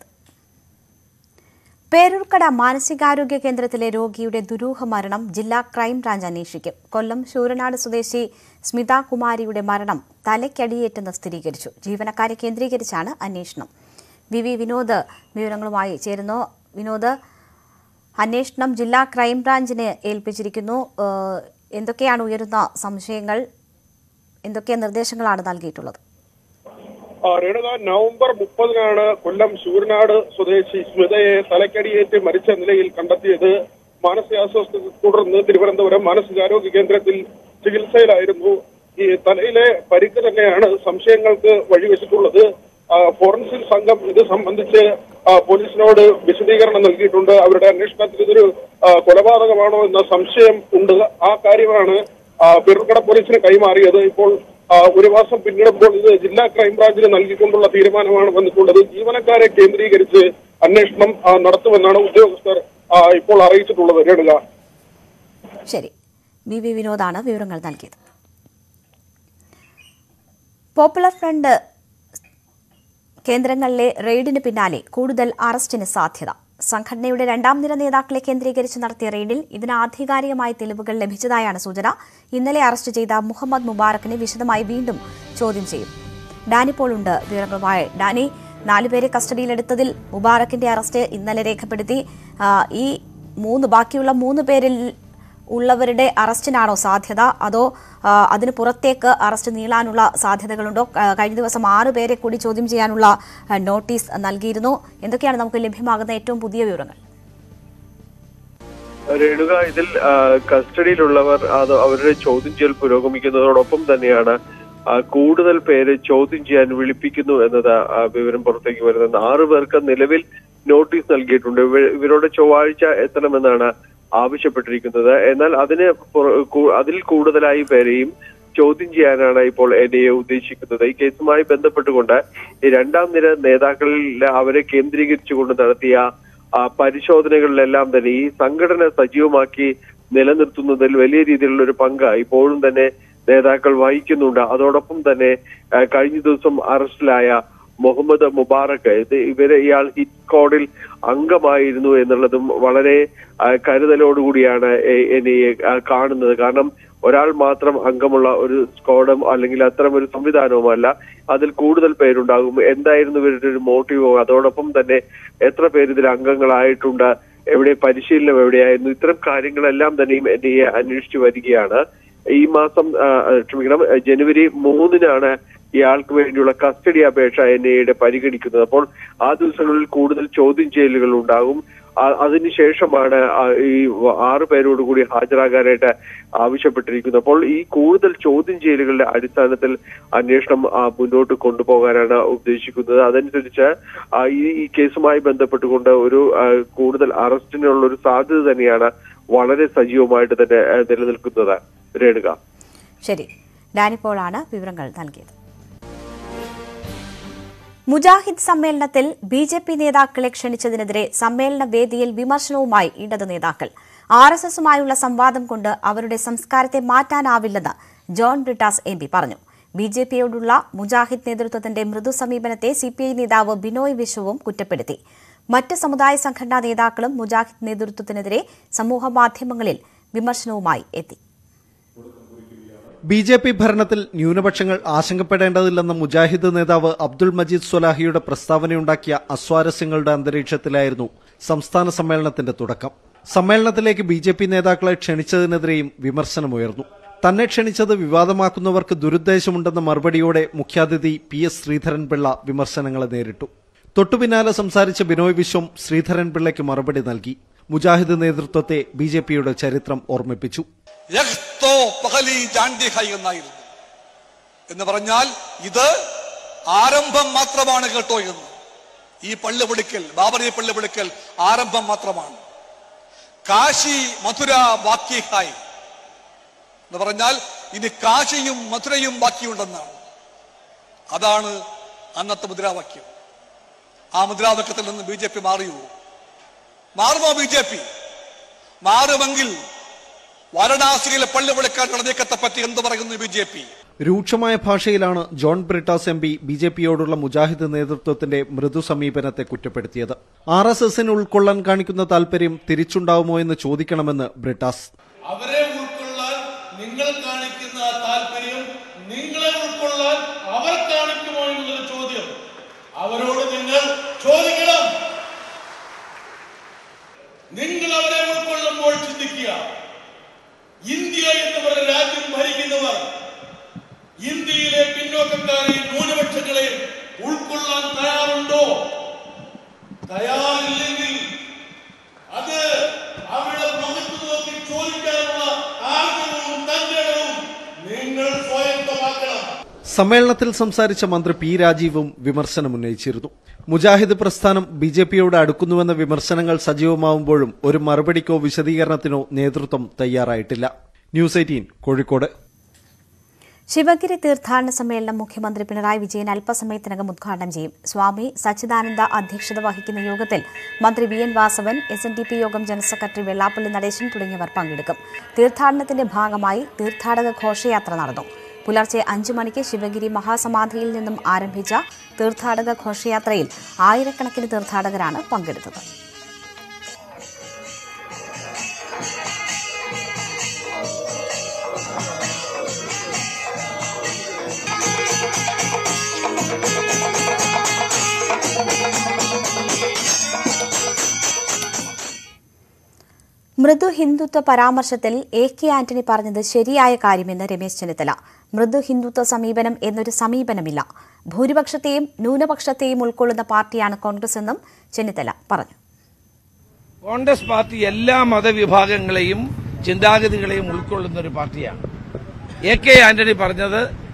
പേരൂർക്കട മാനസികാരോഗ്യ കേന്ദ്രത്തിലെ രോഗിയുടെ ദുരൂഹ മരണം ജില്ലാ ക്രൈംബ്രാഞ്ച് അന്വേഷിക്കും കൊല്ലം ശൂരനാട് സ്വദേശി സ്മിത കുമാരിയുടെ മരണം തലയ്ക്കടിയേറ്റെന്ന് സ്ഥിരീകരിച്ചു ജീവനക്കാരെ കേന്ദ്രീകരിച്ചാണ് അന്വേഷണം വി വി വിനോദ് വിവരങ്ങളുമായി ചേരുന്നു വിനോദ് അന്വേഷണം ജില്ലാ ക്രൈംബ്രാഞ്ചിന് ഏൽപ്പിച്ചിരിക്കുന്നു ഏഹ് എന്തൊക്കെയാണ് ഉയരുന്ന സംശയങ്ങൾ എന്തൊക്കെ നിർദ്ദേശങ്ങളാണ് നൽകിയിട്ടുള്ളത് ആ, രേണുക നവംബർ മുപ്പതിനാണ് കൊല്ലം ശൂരനാട് സ്വദേശി സ്മിതയെ തലക്കടിയേറ്റ് മരിച്ച നിലയിൽ കണ്ടെത്തിയത് മാനസികാസ്വസ്ഥതയെ തുടർന്ന് തിരുവനന്തപുരം മാനസികാരോഗ്യ കേന്ദ്രത്തിൽ ചികിത്സയിലായിരുന്നു ഈ തലയിലെ പരിക്ക് തന്നെയാണ് സംശയങ്ങൾക്ക് വഴിവെച്ചിട്ടുള്ളത് ആ, ഫോറൻസിക് സംഘം ഇത് സംബന്ധിച്ച് ആ, പോലീസിനോട് വിശദീകരണം നൽകിയിട്ടുണ്ട് അവരുടെ അന്വേഷണത്തിൽ ഇതൊരു ആ, കൊലപാതകമാണോ എന്ന സംശയം ഉണ്ട് ആ കാര്യമാണ് ആ, പെരുക്കട പോലീസിന് കൈമാറിയത് ഇപ്പോൾ ആ, ഒരു മാസം പിന്നിടുമ്പോൾ ഇത് ജില്ലാ ക്രൈംബ്രാഞ്ചിന് നൽകിക്കൊണ്ടുള്ള തീരുമാനമാണ് വന്നിട്ടുള്ളത് ജീവനക്കാരെ കേന്ദ്രീകരിച്ച് അന്വേഷണം ആ, നടത്തുമെന്നാണ് ഉദ്യോഗസ്ഥർ ആ, ഇപ്പോൾ അറിയിച്ചിട്ടുള്ളത് രേണുക ശരി വി വി വിനോദാണ് വിവരങ്ങൾ നൽകിയത് പോപ്പുലർ ഫ്രണ്ട് കേന്ദ്രങ്ങളിലെ റെയ്ഡിന് പിന്നാലെ കൂടുതൽ അറസ്റ്റിന് സാധ്യത സംഘടനയുടെ രണ്ടാം നിര നേതാക്കളെ കേന്ദ്രീകരിച്ച് നടത്തിയ റെയ്ഡിൽ ഇതിന് ആധികാരികമായ തെളിവുകൾ ലഭിച്ചതായാണ് സൂചന ഇന്നലെ അറസ്റ്റ് ചെയ്ത മുഹമ്മദ് മുബാറക്കിനെ വിശദമായി വീണ്ടും ചോദ്യം ചെയ്യും ഡാനി പോൾ ഉണ്ട് വിവരങ്ങളുമായി ഡാനി നാലുപേരെ കസ്റ്റഡിയിലെടുത്തതിൽ മുബാറക്കിന്റെ അറസ്റ്റ് ഇന്നലെ രേഖപ്പെടുത്തി ആ, ഈ മൂന്ന് ബാക്കിയുള്ള മൂന്ന് പേരിൽ ഉള്ളവരുടെ അറസ്റ്റിനാണോ സാധ്യത അതോ ആ, അതിന് പുറത്തേക്ക് അറസ്റ്റ് നീളാനുള്ള സാധ്യതകളുണ്ടോ ആ, കഴിഞ്ഞ ദിവസം ആറ് പേരെ കൂടി ചോദ്യം ചെയ്യാനുള്ള ആ, നോട്ടീസ് നൽകിയിരുന്നു എന്തൊക്കെയാണ് നമുക്ക് ലഭ്യമാകുന്ന ഏറ്റവും പുതിയ വിവരങ്ങൾ രേണുക ഇതിൽ ആ, കസ്റ്റഡിയിലുള്ളവർ അത് അവരുടെ ചോദ്യം ചെയ്യൽ പുരോഗമിക്കുന്നതോടൊപ്പം തന്നെയാണ് ആ, കൂടുതൽ പേരെ ചോദ്യം ചെയ്യാൻ വിളിപ്പിക്കുന്നു എന്നത് ആ, വിവരം പുറത്തേക്ക് വരുന്നത് ആറു പേർക്ക് നിലവിൽ നോട്ടീസ് നൽകിയിട്ടുണ്ട് ഇവ- ഇവരോട് ചൊവ്വാഴ്ച എത്തണമെന്നാണ് ആവശ്യപ്പെട്ടിരിക്കുന്നത് എന്നാൽ അതിന് പുറ- കൂ- അതിൽ കൂടുതലായി പേരെയും ചോദ്യം ചെയ്യാനാണ് ഇപ്പോൾ എൻ ഐ എ ഉദ്ദേശിക്കുന്നത് ഈ കേസുമായി ബന്ധപ്പെട്ടുകൊണ്ട് ഈ രണ്ടാം നിര നേതാക്കളിൽ അവരെ കേന്ദ്രീകരിച്ചുകൊണ്ട് നടത്തിയ ആ, പരിശോധനകളിലെല്ലാം തന്നെ ഈ സംഘടന സജീവമാക്കി നിലനിർത്തുന്നതിൽ വലിയ രീതിയിലുള്ള ഒരു പങ്ക് ഇപ്പോഴും തന്നെ നേതാക്കൾ വഹിക്കുന്നുണ്ട് അതോടൊപ്പം തന്നെ ആ, കഴിഞ്ഞ ദിവസം അറസ്റ്റിലായ മുഹമ്മദ് മുബാറക്ക് ഇത് ഇവരെ ഇയാൾ ഹിറ്റ് സ്ക്വാഡിൽ അംഗമായിരുന്നു എന്നുള്ളതും വളരെ ആ, കരുതലോടുകൂടിയാണ് എ- എൻ ഐ എ ആ, കാണുന്നത് കാരണം ഒരാൾ മാത്രം അംഗമുള്ള ഒരു സ്ക്വാഡും അല്ലെങ്കിൽ അത്തരം ഒരു സംവിധാനവുമല്ല അതിൽ കൂടുതൽ പേരുണ്ടാകും എന്തായിരുന്നു ഇവരുടെ ഒരു മോട്ടീവോ അതോടൊപ്പം തന്നെ എത്ര പേര് ഇതിൽ അംഗങ്ങളായിട്ടുണ്ട് എവിടെ പരിശീലനം എവിടെയായിരുന്നു ഇത്തരം കാര്യങ്ങളെല്ലാം തന്നെയും എൻ ഐ എ അന്വേഷിച്ചു വരികയാണ് ഈ മാസം ആ, ക്ഷമിക്കണം ജനുവരി മൂന്നിനാണ് ഇയാൾക്ക് വേണ്ടിയുള്ള കസ്റ്റഡി അപേക്ഷ എൻ ഐയുടെ പരിഗണിക്കുന്നത് അപ്പോൾ ആ ദിവസങ്ങളിൽ കൂടുതൽ ചോദ്യം ചെയ്യലുകൾ ഉണ്ടാകും ആ- അതിനുശേഷമാണ് ആ ഈ വ- ആറ് പേരോട് കൂടി ഹാജരാകാനായിട്ട് ആവശ്യപ്പെട്ടിരിക്കുന്നത് അപ്പോൾ ഈ കൂടുതൽ ചോദ്യം ചെയ്യലുകളുടെ അടിസ്ഥാനത്തിൽ അന്വേഷണം ആ, മുന്നോട്ട് കൊണ്ടുപോകാനാണ് ഉദ്ദേശിക്കുന്നത് അതനുസരിച്ച് ആ, ഈ ഈ കേസുമായി ബന്ധപ്പെട്ടുകൊണ്ട് ഒരു ആ, കൂടുതൽ അറസ്റ്റിനുള്ള ഒരു സാധ്യത തന്നെയാണ് വളരെ സജീവമായിട്ട് തന്നെ ആ, നിലനിൽക്കുന്നത് രേണുക ശരി ഡാനിപ്പോളാണ് വിവരങ്ങൾ നൽകിയത് മുജാഹിദ് സമ്മേളനത്തിൽ ബി ജെ പി നേതാക്കളെ ക്ഷണിച്ചതിനെതിരെ സമ്മേളന വേദിയിൽ വിമർശനവുമായി ഇടത് നേതാക്കൾ ആർ എസ് എസുമായുള്ള സംവാദം കൊണ്ട് അവരുടെ സംസ്കാരത്തെ മാറ്റാനാവില്ലെന്ന് ജോൺ ബ്രിട്ടാസ് എം പി പറഞ്ഞു ബി ജെ പിയോടുള്ള മുജാഹിദ് നേതൃത്വത്തിന്റെ മൃദു സമീപനത്തെ സിപിഐ നേതാവ് ബിനോയ് വിശ്വവും കുറ്റപ്പെടുത്തി മറ്റ് സമുദായ സംഘടനാ നേതാക്കളും മുജാഹിദ് നേതൃത്വത്തിനെതിരെ സമൂഹമാധ്യമങ്ങളിൽ വിമർശനവുമായി എത്തി ബി ജെ പി ഭരണത്തിൽ ന്യൂനപക്ഷങ്ങൾ ആശങ്കപ്പെടേണ്ടതില്ലെന്ന മുജാഹിദ് നേതാവ് അബ്ദുൾ മജീദ് സ്വലാഹിയുടെ പ്രസ്താവനയുണ്ടാക്കിയ അസ്വാരസ്യങ്ങളുടെ അന്തരീക്ഷത്തിലായിരുന്നു സംസ്ഥാന സമ്മേളനത്തിന്റെ തുടക്കം സമ്മേളനത്തിലേക്ക് ബി ജെ പി നേതാക്കളെ ക്ഷണിച്ചതിനെതിരെയും വിമർശനമുയർന്നു തന്നെ ക്ഷണിച്ചത് വിവാദമാക്കുന്നവർക്ക് ദുരുദ്ദേശമുണ്ടെന്ന മറുപടിയോടെ മുഖ്യാതിഥി പി എസ് ശ്രീധരൻപിള്ള വിമർശനങ്ങളെ നേരിട്ടു തൊട്ടുപിന്നാലെ സംസാരിച്ച ബിനോയ് വിശ്വം ശ്രീധരൻപിള്ളയ്ക്ക് മറുപടി നൽകി മുജാഹിദ് നേതൃത്വത്തെ ബി ജെ പിയുടെ ചരിത്രം ഓർമ്മിപ്പിച്ചു യഖ്തോ പഹലി ജാണ്ടി ഹൈ എന്നായിരുന്നു എന്ന് പറഞ്ഞാൽ ഇത് ആരംഭം മാത്രമാണ് കേട്ടോ എന്ന് ഈ പള്ളി വിളിക്കൽ ബാബറി പള്ളി വിളിക്കൽ ആരംഭം മാത്രമാണ് കാശി മധുര ബാക്കി ഹായ് എന്ന് പറഞ്ഞാൽ ഇനി കാശിയും മധുരയും ബാക്കിയുണ്ടെന്നാണ് അതാണ് അന്നത്തെ മുദ്രാവാക്യം ആ മുദ്രാവാക്യത്തിൽ നിന്ന് ബി ജെ പി മാറിയോ മാറുമോ ബി ജെ പി മാറുമെങ്കിൽ വാരണാസിയിലെ പള്ളി വിളിക്കാനുള്ള നീക്കത്തെ പറ്റി എന്ത് പറയുന്നു ബി ജെ പി രൂക്ഷമായ ഭാഷയിലാണ് John Brittas M P B J പിയോടുള്ള മുജാഹിദ് നേതൃത്വത്തിന്റെ മൃദു സമീപനത്തെ കുറ്റപ്പെടുത്തിയത് ആർ എസ് എസിന് ഉൾക്കൊള്ളാൻ കാണിക്കുന്ന താൽപര്യം തിരിച്ചുണ്ടാവുമോ എന്ന് ചോദിക്കണമെന്ന് ബ്രിട്ടാസ് അവരെ ഉൾക്കൊള്ളാൻ നിങ്ങൾ കാണിക്കുന്ന ആ താല്പര്യം നിങ്ങളെ ഉൾക്കൊള്ളാൻ അവർ കാണിക്കുമോ എന്നുള്ളൊരു ചോദ്യം അവരോട് നിങ്ങൾ ചോദിക്കണം നിങ്ങൾ അവരെ ഉൾക്കൊള്ളുമ്പോൾ ചിന്തിക്കുക ഇന്ത്യ എന്ന് പറഞ്ഞ രാജ്യം ഭരിക്കുന്നവർ ഇന്ത്യയിലെ പിന്നോക്കക്കാരെയും ന്യൂനപക്ഷങ്ങളെയും ഉൾക്കൊള്ളാൻ തയ്യാറുണ്ടോ തയ്യാറില്ലെങ്കിൽ അത് അവരുടെ മുഖത്ത് നോക്കി ചോദിക്കാനുള്ള ആഗ്രഹവും തന്ത്രവും നിങ്ങൾ സ്വായത്തമാക്കണം സമ്മേളനത്തിൽ സംസാരിച്ച മന്ത്രി പി രാജീവും വിമർശനമുന്നയിച്ചിരുന്നു മുജാഹിദ് പ്രസ്ഥാനം ബി ജെ പിയോട് അടുക്കുന്നുവെന്ന വിമർശനങ്ങൾ സജീവമാവുമ്പോഴും ഒരു മറുപടിക്കോ വിശദീകരണത്തിനോ നേതൃത്വം തയ്യാറായിട്ടില്ല ന്യൂസ് എയ്റ്റീൻ കോഴിക്കോട് ശിവഗിരി തീർത്ഥാടന സമ്മേളനം മുഖ്യമന്ത്രി പിണറായി വിജയൻ അല്പസമയത്തിനകം ഉദ്ഘാടനം ചെയ്യും സ്വാമി സച്ചിദാനന്ദ അധ്യക്ഷത വഹിക്കുന്ന യോഗത്തിൽ മന്ത്രി V N Vasavan S N D P യോഗം ജനറൽ സെക്രട്ടറി വെള്ളാപ്പള്ളി നടേശൻ തുടങ്ങിയവർ പങ്കെടുക്കും തീർത്ഥാടനത്തിന്റെ ഭാഗമായി തീർത്ഥാടക ഘോഷയാത്ര നടന്നു പുലർച്ചെ അഞ്ചു മണിക്ക് ശിവഗിരി മഹാസമാധിയിൽ നിന്നും ആരംഭിച്ച തീർത്ഥാടക ഘോഷയാത്രയിൽ ആയിരക്കണക്കിന് തീർത്ഥാടകരാണ് പങ്കെടുത്തത് മൃദു ഹിന്ദുത്വ പരാമർശത്തിൽ എ കെ ആന്റണി പറഞ്ഞത് ശരിയായ കാര്യമെന്ന് രമേശ് ചെന്നിത്തല മൃദു ഹിന്ദുത്വ സമീപനം എന്നൊരു സമീപനമില്ല ഭൂരിപക്ഷത്തെയും ന്യൂനപക്ഷത്തെയും ഉൾക്കൊള്ളുന്ന പാർട്ടിയാണ് കോൺഗ്രസ് എന്നും ചെന്നിത്തല പറഞ്ഞു കോൺഗ്രസ് പാർട്ടി എല്ലാ മതവിഭാഗങ്ങളെയും ചിന്താഗതികളെയും ഉൾക്കൊള്ളുന്ന ഒരു പാർട്ടിയാണ് എ കെ ആന്റണി പറഞ്ഞത്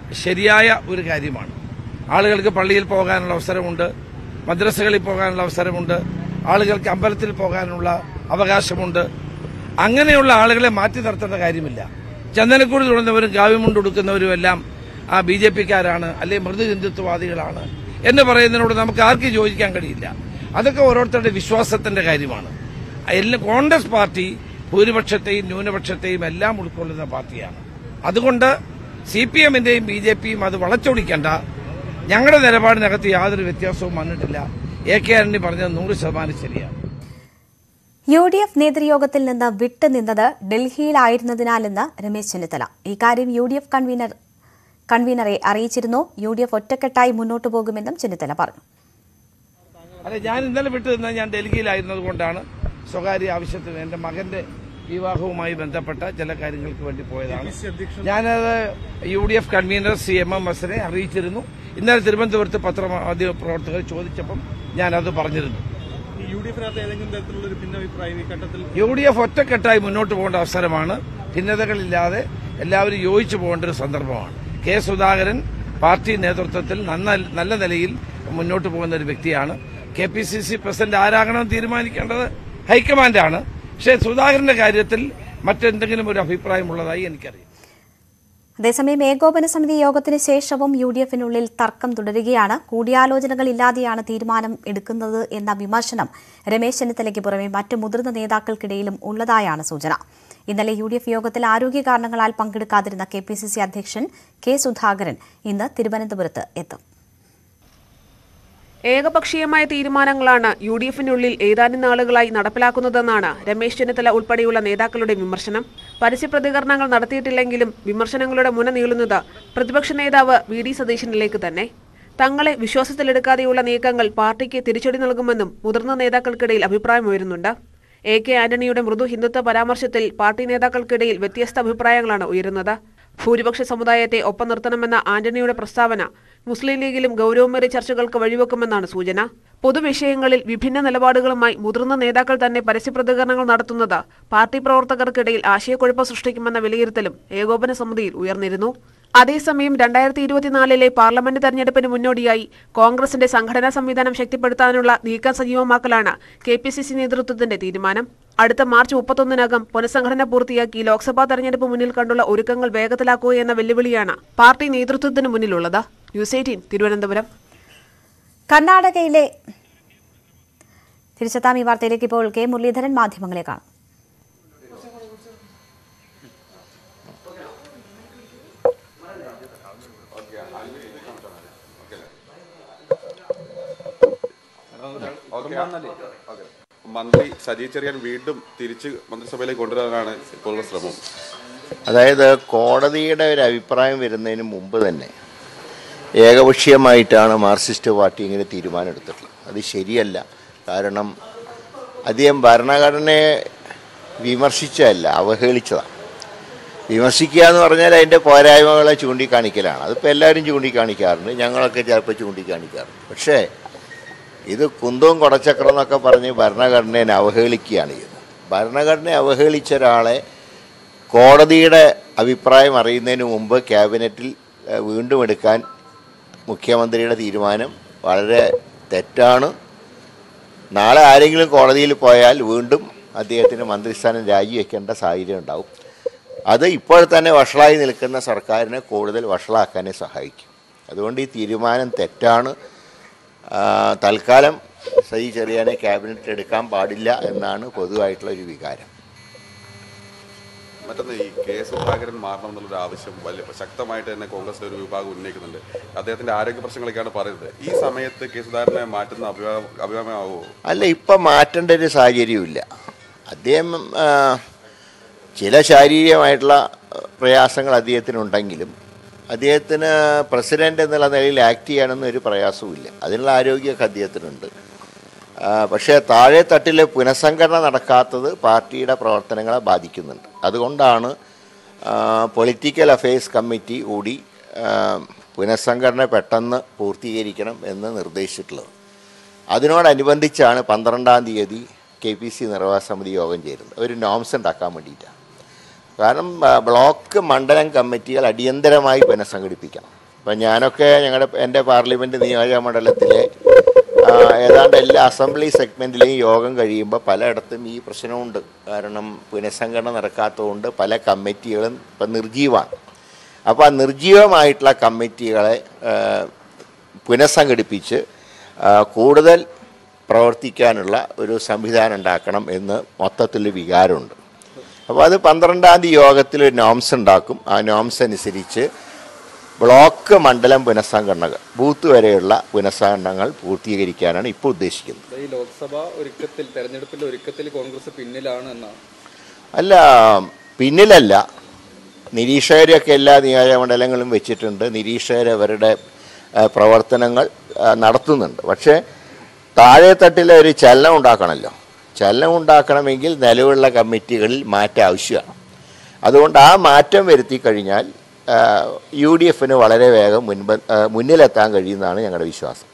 ശരിയായ ഒരു കാര്യമാണ് ആളുകൾക്ക് പള്ളിയിൽ പോകാനുള്ള അവസരമുണ്ട് മദ്രസകളിൽ പോകാനുള്ള അവസരമുണ്ട് ആളുകൾക്ക് അമ്പലത്തിൽ പോകാനുള്ള അവകാശമുണ്ട് അങ്ങനെയുള്ള ആളുകളെ മാറ്റി നിർത്തേണ്ട കാര്യമില്ല ചന്ദനക്കൂട് തുടർന്നവരും കാവ്യമുണ്ട് കൊടുക്കുന്നവരും എല്ലാം ആ ബി ജെ പിക്കാരാണ് അല്ലെങ്കിൽ മൃദു ഹിന്ദുത്വവാദികളാണ് എന്ന് പറയുന്നതിനോട് നമുക്ക് ആർക്കും യോജിക്കാൻ കഴിയില്ല അതൊക്കെ ഓരോരുത്തരുടെ വിശ്വാസത്തിന്റെ കാര്യമാണ് എല്ലാ കോൺഗ്രസ് പാർട്ടി ഭൂരിപക്ഷത്തെയും ന്യൂനപക്ഷത്തെയും എല്ലാം ഉൾക്കൊള്ളുന്ന പാർട്ടിയാണ് അതുകൊണ്ട് സി പി എമ്മിന്റെയും ബി ജെ പിയും അത് വളച്ചൊടിക്കേണ്ട ഞങ്ങളുടെ നിലപാടിനകത്ത് യാതൊരു വ്യത്യാസവും വന്നിട്ടില്ല എ കെ ആന്റണി പറഞ്ഞത് നൂറ് ശതമാനം ശരിയാണ് യു ഡി എഫ് നേതൃയോഗത്തിൽ നിന്ന് വിട്ടുനിന്നത് ഡൽഹിയിലായിരുന്നതിനാലെന്ന് രമേശ് ചെന്നിത്തല ഇക്കാര്യം യു ഡി എഫ് കൺവീനർ കൺവീനറെ അറിയിച്ചിരുന്നു യു ഡി എഫ് ഒറ്റക്കെട്ടായി മുന്നോട്ടു പോകുമെന്നും ചെന്നിത്തല പറഞ്ഞു അല്ല ഞാൻ ഇന്നലെ വിട്ടു നിന്നത് ഞാൻ ഡൽഹിയിലായിരുന്നത് കൊണ്ടാണ് സ്വകാര്യ ആവശ്യത്തിന് എന്റെ മകന്റെ വിവാഹവുമായി ബന്ധപ്പെട്ട ചില കാര്യങ്ങൾക്ക് വേണ്ടി പോയതാണ് ഞാനത് U D F convener C M M എസിനെ അറിയിച്ചിരുന്നു ഇന്നലെ തിരുവനന്തപുരത്ത് പത്രമാധ്യമ പ്രവർത്തകർ ചോദിച്ചപ്പം ഞാനത് പറഞ്ഞിരുന്നു യു ഡി എഫിനകത്ത് ഏതെങ്കിലും തരത്തിലുള്ള ഒരു ഭിന്നാഭിപ്രായം ഈ ഘട്ടത്തിൽ യു ഡി എഫ് ഒറ്റക്കെട്ടായി മുന്നോട്ട് പോകേണ്ട അവസരമാണ് ഭിന്നതകളില്ലാതെ എല്ലാവരും യോജിച്ചു പോകേണ്ട ഒരു സന്ദർഭമാണ് കെ സുധാകരൻ പാർട്ടി നേതൃത്വത്തിൽ നന്ന നല്ല നിലയിൽ മുന്നോട്ട് പോകുന്ന ഒരു വ്യക്തിയാണ് K P C C president ആരാകണമെന്ന് തീരുമാനിക്കേണ്ടത് ഹൈക്കമാൻഡാണ് പക്ഷേ സുധാകരന്റെ കാര്യത്തിൽ മറ്റെന്തെങ്കിലും ഒരു അഭിപ്രായമുള്ളതായി എനിക്കറിയാം അതേസമയം ഏകോപന സമിതി യോഗത്തിന് ശേഷവും യു ഡി എഫിനുള്ളിൽ തർക്കം തുടരുകയാണ് കൂടിയാലോചനകളില്ലാതെയാണ് തീരുമാനം എടുക്കുന്നത് എന്ന വിമർശനം രമേശ് ചെന്നിത്തലയ്ക്ക് പുറമെ മറ്റ് മുതിർന്ന നേതാക്കൾക്കിടയിലും ഉള്ളതായാണ് സൂചന ഇന്നലെ യു ഡി എഫ് യോഗത്തിൽ ആരോഗ്യ കാരണങ്ങളാൽ പങ്കെടുക്കാതിരുന്ന കെ പി സി സി അധ്യക്ഷൻ കെ സുധാകരൻ ഇന്ന് തിരുവനന്തപുരത്ത് എത്തും ഏകപക്ഷീയമായ തീരുമാനങ്ങളാണ് യു ഡി എഫിനുള്ളിൽ ഏതാനും നാളുകളായി നടപ്പിലാക്കുന്നതെന്നാണ് രമേശ് ചെന്നിത്തല ഉൾപ്പെടെയുള്ള നേതാക്കളുടെ വിമർശനം പരസ്യ പ്രതികരണങ്ങൾ നടത്തിയിട്ടില്ലെങ്കിലും വിമർശനങ്ങളുടെ മുന നീളുന്നത് പ്രതിപക്ഷ നേതാവ് വി ഡി സതീശനിലേക്ക് തന്നെ തങ്ങളെ വിശ്വാസത്തിലെടുക്കാതെയുള്ള നീക്കങ്ങൾ പാർട്ടിക്ക് തിരിച്ചടി നൽകുമെന്നും മുതിർന്ന നേതാക്കൾക്കിടയിൽ അഭിപ്രായമുയരുന്നുണ്ട് എ കെ ആന്റണിയുടെ മൃദു ഹിന്ദുത്വ പരാമർശത്തിൽ പാർട്ടി നേതാക്കൾക്കിടയിൽ വ്യത്യസ്ത അഭിപ്രായങ്ങളാണ് ഉയരുന്നത് ഭൂരിപക്ഷ സമുദായത്തെ ഒപ്പം നിർത്തണമെന്ന ആന്റണിയുടെ പ്രസ്താവന മുസ്ലിം ലീഗിലും ഗൌരവമേറിയ ചർച്ചകൾക്ക് വഴിവെക്കുമെന്നാണ് സൂചന പൊതുവിഷയങ്ങളിൽ വിഭിന്ന നിലപാടുകളുമായി മുതിർന്ന നേതാക്കൾ തന്നെ പരസ്യപ്രതികരണങ്ങൾ നടത്തുന്നത് പാർട്ടി പ്രവർത്തകർക്കിടയിൽ ആശയക്കുഴപ്പം സൃഷ്ടിക്കുമെന്ന വിലയിരുത്തലും ഏകോപന സമിതിയിൽ ഉയർന്നിരുന്നു അതേസമയം രണ്ടായിരത്തി ഇരുപത്തിനാലിലെ പാർലമെന്റ് തെരഞ്ഞെടുപ്പിന് മുന്നോടിയായി കോൺഗ്രസിന്റെ സംഘടനാ സംവിധാനം ശക്തിപ്പെടുത്താനുള്ള നീക്കം സജീവമാക്കലാണ് കെ പി സി സി നേതൃത്വത്തിന്റെ തീരുമാനം അടുത്ത മാർച്ച് മുപ്പത്തൊന്നിനകം പുനഃസംഘടന പൂർത്തിയാക്കി ലോക്സഭാ തെരഞ്ഞെടുപ്പ് മുന്നിൽ കണ്ടുള്ള ഒരുക്കങ്ങൾ വേഗത്തിലാക്കുക എന്ന വെല്ലുവിളിയാണ് പാർട്ടി നേതൃത്വത്തിന് മുന്നിലുള്ളത് ന്യൂസ് എയ്റ്റീൻ തിരുവനന്തപുരം കർണാടകയിലെ തിരിച്ചെത്താം ഈ വാർത്തയിലേക്ക് ഇപ്പോൾ കെ മുരളീധരൻ മാധ്യമങ്ങളെ കാണും മന്ത്രി സജി ചെറിയാൻ വീണ്ടും തിരിച്ച് മന്ത്രിസഭയിലേക്ക് കൊണ്ടുവരാനാണ് ഇപ്പോഴുള്ള ശ്രമം അതായത് കോടതിയുടെ ഒരു അഭിപ്രായം വരുന്നതിന് മുമ്പ് തന്നെ ഏകപക്ഷീയമായിട്ടാണ് മാർക്സിസ്റ്റ് പാർട്ടി ഇങ്ങനെ തീരുമാനമെടുത്തിട്ടുള്ളത് അത് ശരിയല്ല കാരണം അദ്ദേഹം ഭരണഘടനയെ വിമർശിച്ചതല്ല അവഹേളിച്ചതാണ് വിമർശിക്കുക എന്ന് പറഞ്ഞാൽ അതിൻ്റെ പോരായ്മകളെ ചൂണ്ടിക്കാണിക്കലാണ് അതിപ്പോൾ എല്ലാവരും ചൂണ്ടിക്കാണിക്കാറുണ്ട് ഞങ്ങളൊക്കെ ചിലപ്പോൾ ചൂണ്ടിക്കാണിക്കാറുണ്ട് പക്ഷേ ഇത് കുന്തവും കുടച്ചക്രം എന്നൊക്കെ പറഞ്ഞ് ഭരണഘടനയെ അവഹേളിക്കുകയാണ് ചെയ്യുന്നത് ഭരണഘടനയെ അവഹേളിച്ച ഒരാളെ കോടതിയുടെ അഭിപ്രായം അറിയുന്നതിന് മുമ്പ് ക്യാബിനറ്റിൽ ഏഹ്, വീണ്ടും എടുക്കാൻ മുഖ്യമന്ത്രിയുടെ തീരുമാനം വളരെ തെറ്റാണ് നാളെ ആരെങ്കിലും കോടതിയിൽ പോയാൽ വീണ്ടും അദ്ദേഹത്തിന് മന്ത്രിസ്ഥാനം രാജിവെക്കേണ്ട സാഹചര്യം ഉണ്ടാവും അത് ഇപ്പോൾ തന്നെ വഷളായി നിൽക്കുന്ന സർക്കാരിനെ കൂടുതൽ വഷളാക്കാനേ സഹായിക്കും അതുകൊണ്ട് ഈ തീരുമാനം തെറ്റാണ് ആ, തൽക്കാലം സജി ചെറിയാനെ ക്യാബിനറ്റിൽ എടുക്കാൻ പാടില്ല എന്നാണ് പൊതുവായിട്ടുള്ള ഒരു വികാരം മറ്റൊന്ന് ഈ കെ സുധാകരൻ മാറണം എന്നുള്ളൊരു ആവശ്യം വലിയ ശക്തമായിട്ട് തന്നെ കോൺഗ്രസിന്റെ ഒരു വിഭാഗം ഉന്നയിക്കുന്നുണ്ട് അദ്ദേഹത്തിന്റെ ആരോഗ്യ പ്രശ്നങ്ങളൊക്കെയാണ് പറയുന്നത് ഈ സമയത്ത് കെ സുധാകരനെ മാറ്റുന്ന അഭിപ്രായം അഭിപ്രായമാവോ അല്ല ഇപ്പം മാറ്റേണ്ട ഒരു സാഹചര്യമില്ല അദ്ദേഹം ആ, ചില ശാരീരികമായിട്ടുള്ള പ്രയാസങ്ങൾ അദ്ദേഹത്തിനുണ്ടെങ്കിലും അദ്ദേഹത്തിന് പ്രസിഡന്റ് എന്നുള്ള നിലയിൽ ആക്ട് ചെയ്യാനൊന്നും ഒരു പ്രയാസവുമില്ല അതിനുള്ള ആരോഗ്യമൊക്കെ അദ്ദേഹത്തിനുണ്ട് ആ, പക്ഷേ താഴെ തട്ടിലെ പുനഃസംഘടന നടക്കാത്തത് പാർട്ടിയുടെ പ്രവർത്തനങ്ങളെ ബാധിക്കുന്നുണ്ട് അതുകൊണ്ടാണ് പൊളിറ്റിക്കൽ അഫയേഴ്സ് കമ്മിറ്റി കൂടി ആ, പുനഃസംഘടന പെട്ടെന്ന് പൂർത്തീകരിക്കണം എന്ന് നിർദ്ദേശിച്ചിട്ടുള്ളത് അതിനോടനുബന്ധിച്ചാണ് പന്ത്രണ്ടാം തീയതി കെ പി സി നിർവാഹക സമിതി യോഗം ചേരുന്നത് ഒരു നോംസ് ഉണ്ടാക്കാൻ വേണ്ടിയിട്ടാണ് കാരണം ആ, ബ്ലോക്ക് മണ്ഡലം കമ്മിറ്റികൾ അടിയന്തരമായി പുനഃസംഘടിപ്പിക്കണം ഇപ്പം ഞാനൊക്കെ ഞങ്ങളുടെ എൻ്റെ പാർലമെൻറ്റ് നിയോജക മണ്ഡലത്തിലെ ആ, ഏതാണ്ട് എല്ലാ അസംബ്ലി സെഗ്മെൻറ്റിലെയും യോഗം കഴിയുമ്പോൾ പലയിടത്തും ഈ പ്രശ്നമുണ്ട് കാരണം പുനഃസംഘടന നടക്കാത്തതുകൊണ്ട് പല കമ്മിറ്റികളും ഇപ്പം നിർജീവമാണ് അപ്പോൾ ആ നിർജീവമായിട്ടുള്ള കമ്മിറ്റികളെ ആ, പുനഃസംഘടിപ്പിച്ച് ആ, കൂടുതൽ പ്രവർത്തിക്കാനുള്ള ഒരു സംവിധാനം ഉണ്ടാക്കണം എന്ന് മൊത്തത്തിൽ വികാരമുണ്ട് അപ്പോൾ അത് പന്ത്രണ്ടാം തീയതി യോഗത്തിൽ ഒരു നോംസ് ഉണ്ടാക്കും ആ നോംസ് അനുസരിച്ച് ബ്ലോക്ക് മണ്ഡലം പുനഃസംഘടനകൾ ബൂത്ത് വരെയുള്ള പുനഃസംഘടനകൾ പൂർത്തീകരിക്കാനാണ് ഇപ്പോൾ ഉദ്ദേശിക്കുന്നത് ഈ ലോക്സഭ ഒരുക്കത്തിൽ തെരഞ്ഞെടുപ്പിന്റെ ഒരുക്കത്തിൽ കോൺഗ്രസ് പിന്നിലാണ് എന്നാണ് അല്ല പിന്നിലല്ല നിരീക്ഷകരെയൊക്കെ എല്ലാ നിയോജക മണ്ഡലങ്ങളും വെച്ചിട്ടുണ്ട് നിരീക്ഷകർ അവരുടെ ആ, പ്രവർത്തനങ്ങൾ ആ, നടത്തുന്നുണ്ട് പക്ഷേ താഴെത്തട്ടിലെ ഒരു ചലനം ഉണ്ടാക്കണമല്ലോ ചലനം ഉണ്ടാക്കണമെങ്കിൽ നിലവിലുള്ള കമ്മിറ്റികളിൽ മാറ്റം ആവശ്യമാണ് അതുകൊണ്ട് ആ മാറ്റം വരുത്തി കഴിഞ്ഞാൽ യു ഡി എഫിന് വളരെ വേഗം മുൻപ് ആ, മുന്നിലെത്താൻ കഴിയുമെന്നാണ് ഞങ്ങളുടെ വിശ്വാസം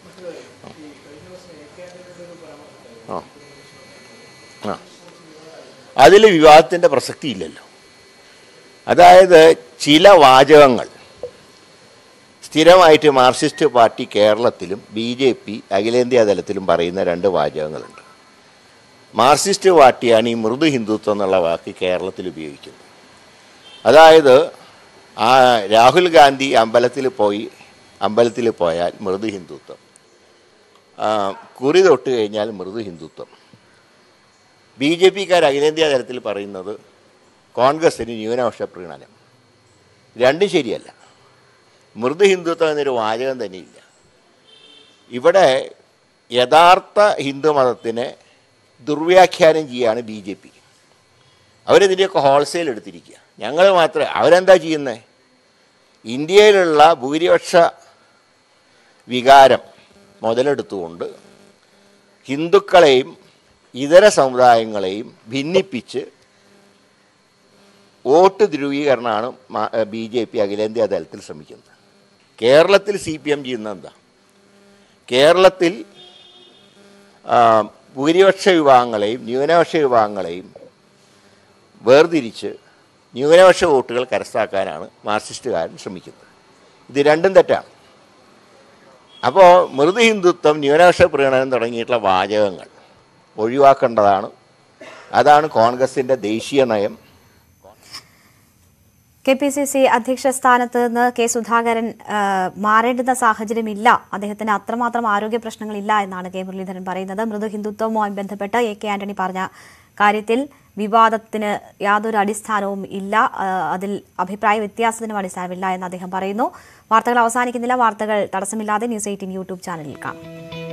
ആ ആ അതിൽ വിവാദത്തിൻ്റെ പ്രസക്തി ഇല്ലല്ലോ അതായത് ചില വാചകങ്ങൾ സ്ഥിരമായിട്ട് മാർക്സിസ്റ്റ് പാർട്ടി കേരളത്തിലും ബി ജെ പി അഖിലേന്ത്യാ തലത്തിലും പറയുന്ന രണ്ട് വാചകങ്ങളുണ്ട് മാർക്സിസ്റ്റ് പാർട്ടിയാണ് ഈ മൃദു ഹിന്ദുത്വം എന്നുള്ള വാക്ക് കേരളത്തിൽ ഉപയോഗിക്കുന്നത് അതായത് ആ രാഹുൽ ഗാന്ധി അമ്പലത്തിൽ പോയി അമ്പലത്തിൽ പോയാൽ മൃദു ഹിന്ദുത്വം ആ, കുറി തൊട്ട് കഴിഞ്ഞാൽ മൃദു ഹിന്ദുത്വം ബി ജെ പിക്കാർ അഖിലേന്ത്യാ തലത്തിൽ പറയുന്നത് കോൺഗ്രസിന് ന്യൂനപക്ഷ പ്രീണനം രണ്ടും ശരിയല്ല മൃദു ഹിന്ദുത്വം എന്നൊരു വാചകം തന്നെയില്ല ഇവിടെ യഥാർത്ഥ ഹിന്ദു മതത്തിനെ ദുർവ്യാഖ്യാനം ചെയ്യുകയാണ് ബി ജെ പി അവരിതിൻ്റെയൊക്കെ ഹോൾസെയിൽ എടുത്തിരിക്കുക ഞങ്ങൾ മാത്രമേ അവരെന്താ ചെയ്യുന്നത് ഇന്ത്യയിലുള്ള ഭൂരിപക്ഷ വികാരം മുതലെടുത്തുകൊണ്ട് ഹിന്ദുക്കളെയും ഇതര സമുദായങ്ങളെയും ഭിന്നിപ്പിച്ച് വോട്ട് ധ്രുവീകരണമാണ് ബി ജെ പി അഖിലേന്ത്യാ തലത്തിൽ ശ്രമിക്കുന്നത് കേരളത്തിൽ സി പി എം ചെയ്യുന്നത് എന്താ കേരളത്തിൽ ആ, ഭൂരിപക്ഷ വിഭാഗങ്ങളെയും ന്യൂനപക്ഷ വിഭാഗങ്ങളെയും വേർതിരിച്ച് ന്യൂനപക്ഷ വോട്ടുകൾ കരസ്ഥാക്കാനാണ് മാർക്സിസ്റ്റുകാരൻ ശ്രമിക്കുന്നത് ഇത് രണ്ടും തെറ്റാണ് അപ്പോൾ മൃദു ഹിന്ദുത്വം ന്യൂനപക്ഷ പ്രീണനം തുടങ്ങിയിട്ടുള്ള വാചകങ്ങൾ ഒഴിവാക്കേണ്ടതാണ് അതാണ് കോൺഗ്രസിൻ്റെ ദേശീയ നയം കെ പി സി സി അധ്യക്ഷ സ്ഥാനത്ത് നിന്ന് കെ സുധാകരൻ ആ, മാറേണ്ടുന്ന സാഹചര്യമില്ല അദ്ദേഹത്തിന് അത്രമാത്രം ആരോഗ്യ പ്രശ്നങ്ങളില്ല എന്നാണ് കെ മുരളീധരൻ പറയുന്നത് മൃദു ഹിന്ദുത്വവുമായി ബന്ധപ്പെട്ട് എ കെ ആന്റണി പറഞ്ഞ കാര്യത്തിൽ വിവാദത്തിന് യാതൊരു അടിസ്ഥാനവും ഇല്ല ആ, അതിൽ അഭിപ്രായ വ്യത്യാസത്തിനും അടിസ്ഥാനമില്ല എന്ന് അദ്ദേഹം പറയുന്നു വാർത്തകൾ അവസാനിക്കുന്നില്ല വാർത്തകൾ തടസ്സമില്ലാതെ ന്യൂസ് എയ്റ്റീൻ യൂട്യൂബ് ചാനലിൽ കാണാം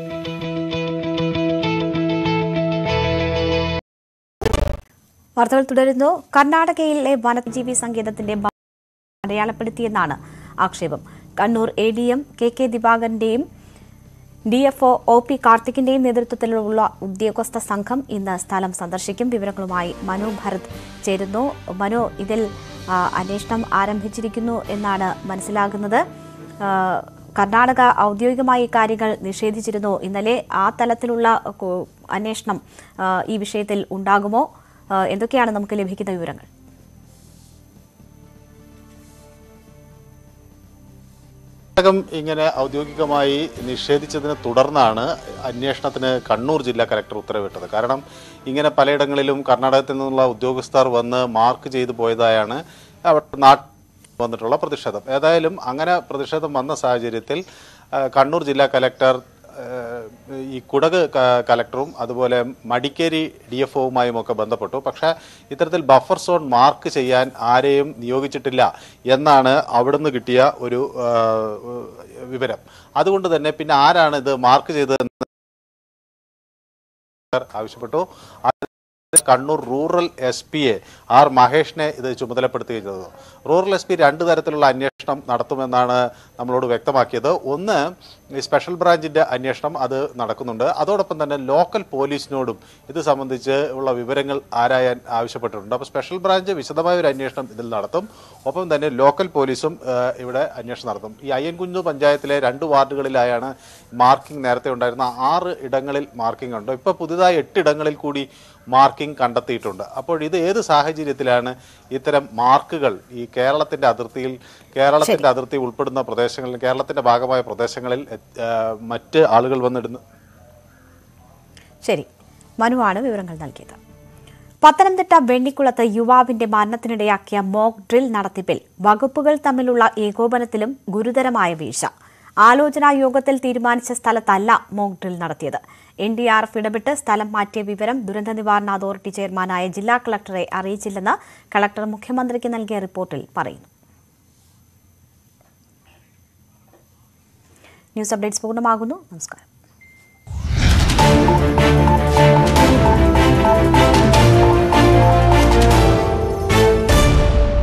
വാർത്തകൾ തുടരുന്നു കർണാടകയിലെ വനജീവി സങ്കേതത്തിന്റെ ഭ- അടയാളപ്പെടുത്തിയെന്നാണ് ആക്ഷേപം Kannur A D M K K ദിവാകരന്റെയും D F O O P കാർത്തിക്കിന്റെയും നേതൃത്വത്തിലുള്ള ഉദ്യോഗസ്ഥ സംഘം ഇന്ന് സ്ഥലം സന്ദർശിക്കും വിവരങ്ങളുമായി മനു ഭരത് ചേരുന്നു മനു ഇതിൽ ആ, അന്വേഷണം ആരംഭിച്ചിരിക്കുന്നു എന്നാണ് മനസ്സിലാകുന്നത് ആ, കർണാടക ഔദ്യോഗികമായി ഇക്കാര്യങ്ങൾ നിഷേധിച്ചിരുന്നു ഇന്നലെ ആ തലത്തിലുള്ള കോ- അന്വേഷണം ആ, ഈ വിഷയത്തിൽ ഉണ്ടാകുമോ ആ, എന്തൊക്കെയാണ് നമുക്ക് ലഭിക്കുന്ന വിവരങ്ങൾ ഘടകം ഇങ്ങനെ ഔദ്യോഗികമായി നിഷേധിച്ചതിനെ തുടർന്നാണ് അന്വേഷണത്തിന് കണ്ണൂർ ജില്ലാ കലക്ടർ ഉത്തരവിട്ടത് കാരണം ഇങ്ങനെ പലയിടങ്ങളിലും കർണാടകത്തിൽ നിന്നുള്ള ഉദ്യോഗസ്ഥർ വന്ന് മാർക്ക് ചെയ്തു പോയതായാണ് അവിടെ നാട്ടിൽ വന്നിട്ടുള്ള പ്രതിഷേധം ഏതായാലും അങ്ങനെ പ്രതിഷേധം വന്ന സാഹചര്യത്തിൽ ആ, കണ്ണൂർ ജില്ലാ കലക്ടർ ആ, ഈ കുടക് ക- കലക്ടറും അതുപോലെ മടിക്കേരി ഡി എഫ് ഒവുമായും ഒക്കെ ബന്ധപ്പെട്ടു പക്ഷേ ഇത്തരത്തിൽ ബഫർ സോൺ മാർക്ക് ചെയ്യാൻ ആരെയും നിയോഗിച്ചിട്ടില്ല എന്നാണ് അവിടുന്ന് കിട്ടിയ ഒരു ആ, വിവരം അതുകൊണ്ട് തന്നെ പിന്നെ ആരാണ് ഇത് മാർക്ക് ചെയ്തതെന്ന് ആവശ്യപ്പെട്ടു അത് കണ്ണൂർ റൂറൽ എസ് പിയെ ആർ മഹേഷിനെ ഇത് ചുമതലപ്പെടുത്തുകയും ചെയ്തത് റൂറൽ എസ് പി രണ്ട് തരത്തിലുള്ള അന്വേഷണം നടത്തുമെന്നാണ് നമ്മളോട് വ്യക്തമാക്കിയത് ഒന്ന് ഈ സ്പെഷ്യൽ ബ്രാഞ്ചിന്റെ അന്വേഷണം അത് നടക്കുന്നുണ്ട് അതോടൊപ്പം തന്നെ ലോക്കൽ പോലീസിനോടും ഇത് സംബന്ധിച്ച് ഉള്ള വിവരങ്ങൾ ആരായാൻ ആവശ്യപ്പെട്ടിട്ടുണ്ട് അപ്പോൾ സ്പെഷ്യൽ ബ്രാഞ്ച് വിശദമായ ഒരു അന്വേഷണം ഇതിൽ നടത്തും ഒപ്പം തന്നെ ലോക്കൽ പോലീസും ആ, ഇവിടെ അന്വേഷണം നടത്തും ഈ അയ്യൻകുഞ്ഞു പഞ്ചായത്തിലെ രണ്ട് വാർഡുകളിലായാണ് മാർക്കിംഗ് നേരത്തെ ഉണ്ടായിരുന്ന ആറ് ഇടങ്ങളിൽ മാർക്കിംഗ് ഉണ്ട് ഇപ്പോൾ പുതുതായി എട്ട് ഇടങ്ങളിൽ കൂടി മാർക്കിംഗ് കണ്ടെത്തിയിട്ടുണ്ട് അപ്പോൾ ഇത് ഏത് സാഹചര്യത്തിലാണ് ഇത്തരം മാർക്കുകൾ ഈ കേരളത്തിന്റെ അതിർത്തിയിൽ കേരളത്തിന്റെ അതിർത്തി ഉൾപ്പെടുന്ന പ്രദേശങ്ങളിൽ കേരളത്തിന്റെ ഭാഗമായ പ്രദേശങ്ങളിൽ ആ, മറ്റ് ആളുകൾ വന്നിടുന്ന ശരി മനുവാണ് വിവരങ്ങൾ നൽകിയത് പത്തനംതിട്ട വെണ്ണിക്കുളത്ത് യുവാവിന്റെ മരണത്തിനിടയാക്കിയ മോക്ക് ഡ്രിൽ നടത്തിപ്പിൽ വകുപ്പുകൾ തമ്മിലുള്ള ഏകോപനത്തിലും ഗുരുതരമായ വീഴ്ച ആലോചനാ യോഗത്തിൽ തീരുമാനിച്ച സ്ഥലത്തല്ല മോക്ക് ഡ്രിൽ നടത്തിയത് എൻ ഡി ആർ എഫ് ഇടപെട്ട് സ്ഥലം മാറ്റിയ വിവരം ദുരന്ത നിവാരണ അതോറിറ്റി ചെയർമാനായ ജില്ലാ കളക്ടറെ അറിയിച്ചില്ലെന്ന് കളക്ടർ മുഖ്യമന്ത്രിക്ക് നൽകിയ റിപ്പോർട്ടിൽ പറയുന്നു ന്യൂസ് അപ്ഡേറ്റ്സ് പൂർണ്ണമാകുന്നു നമസ്കാരം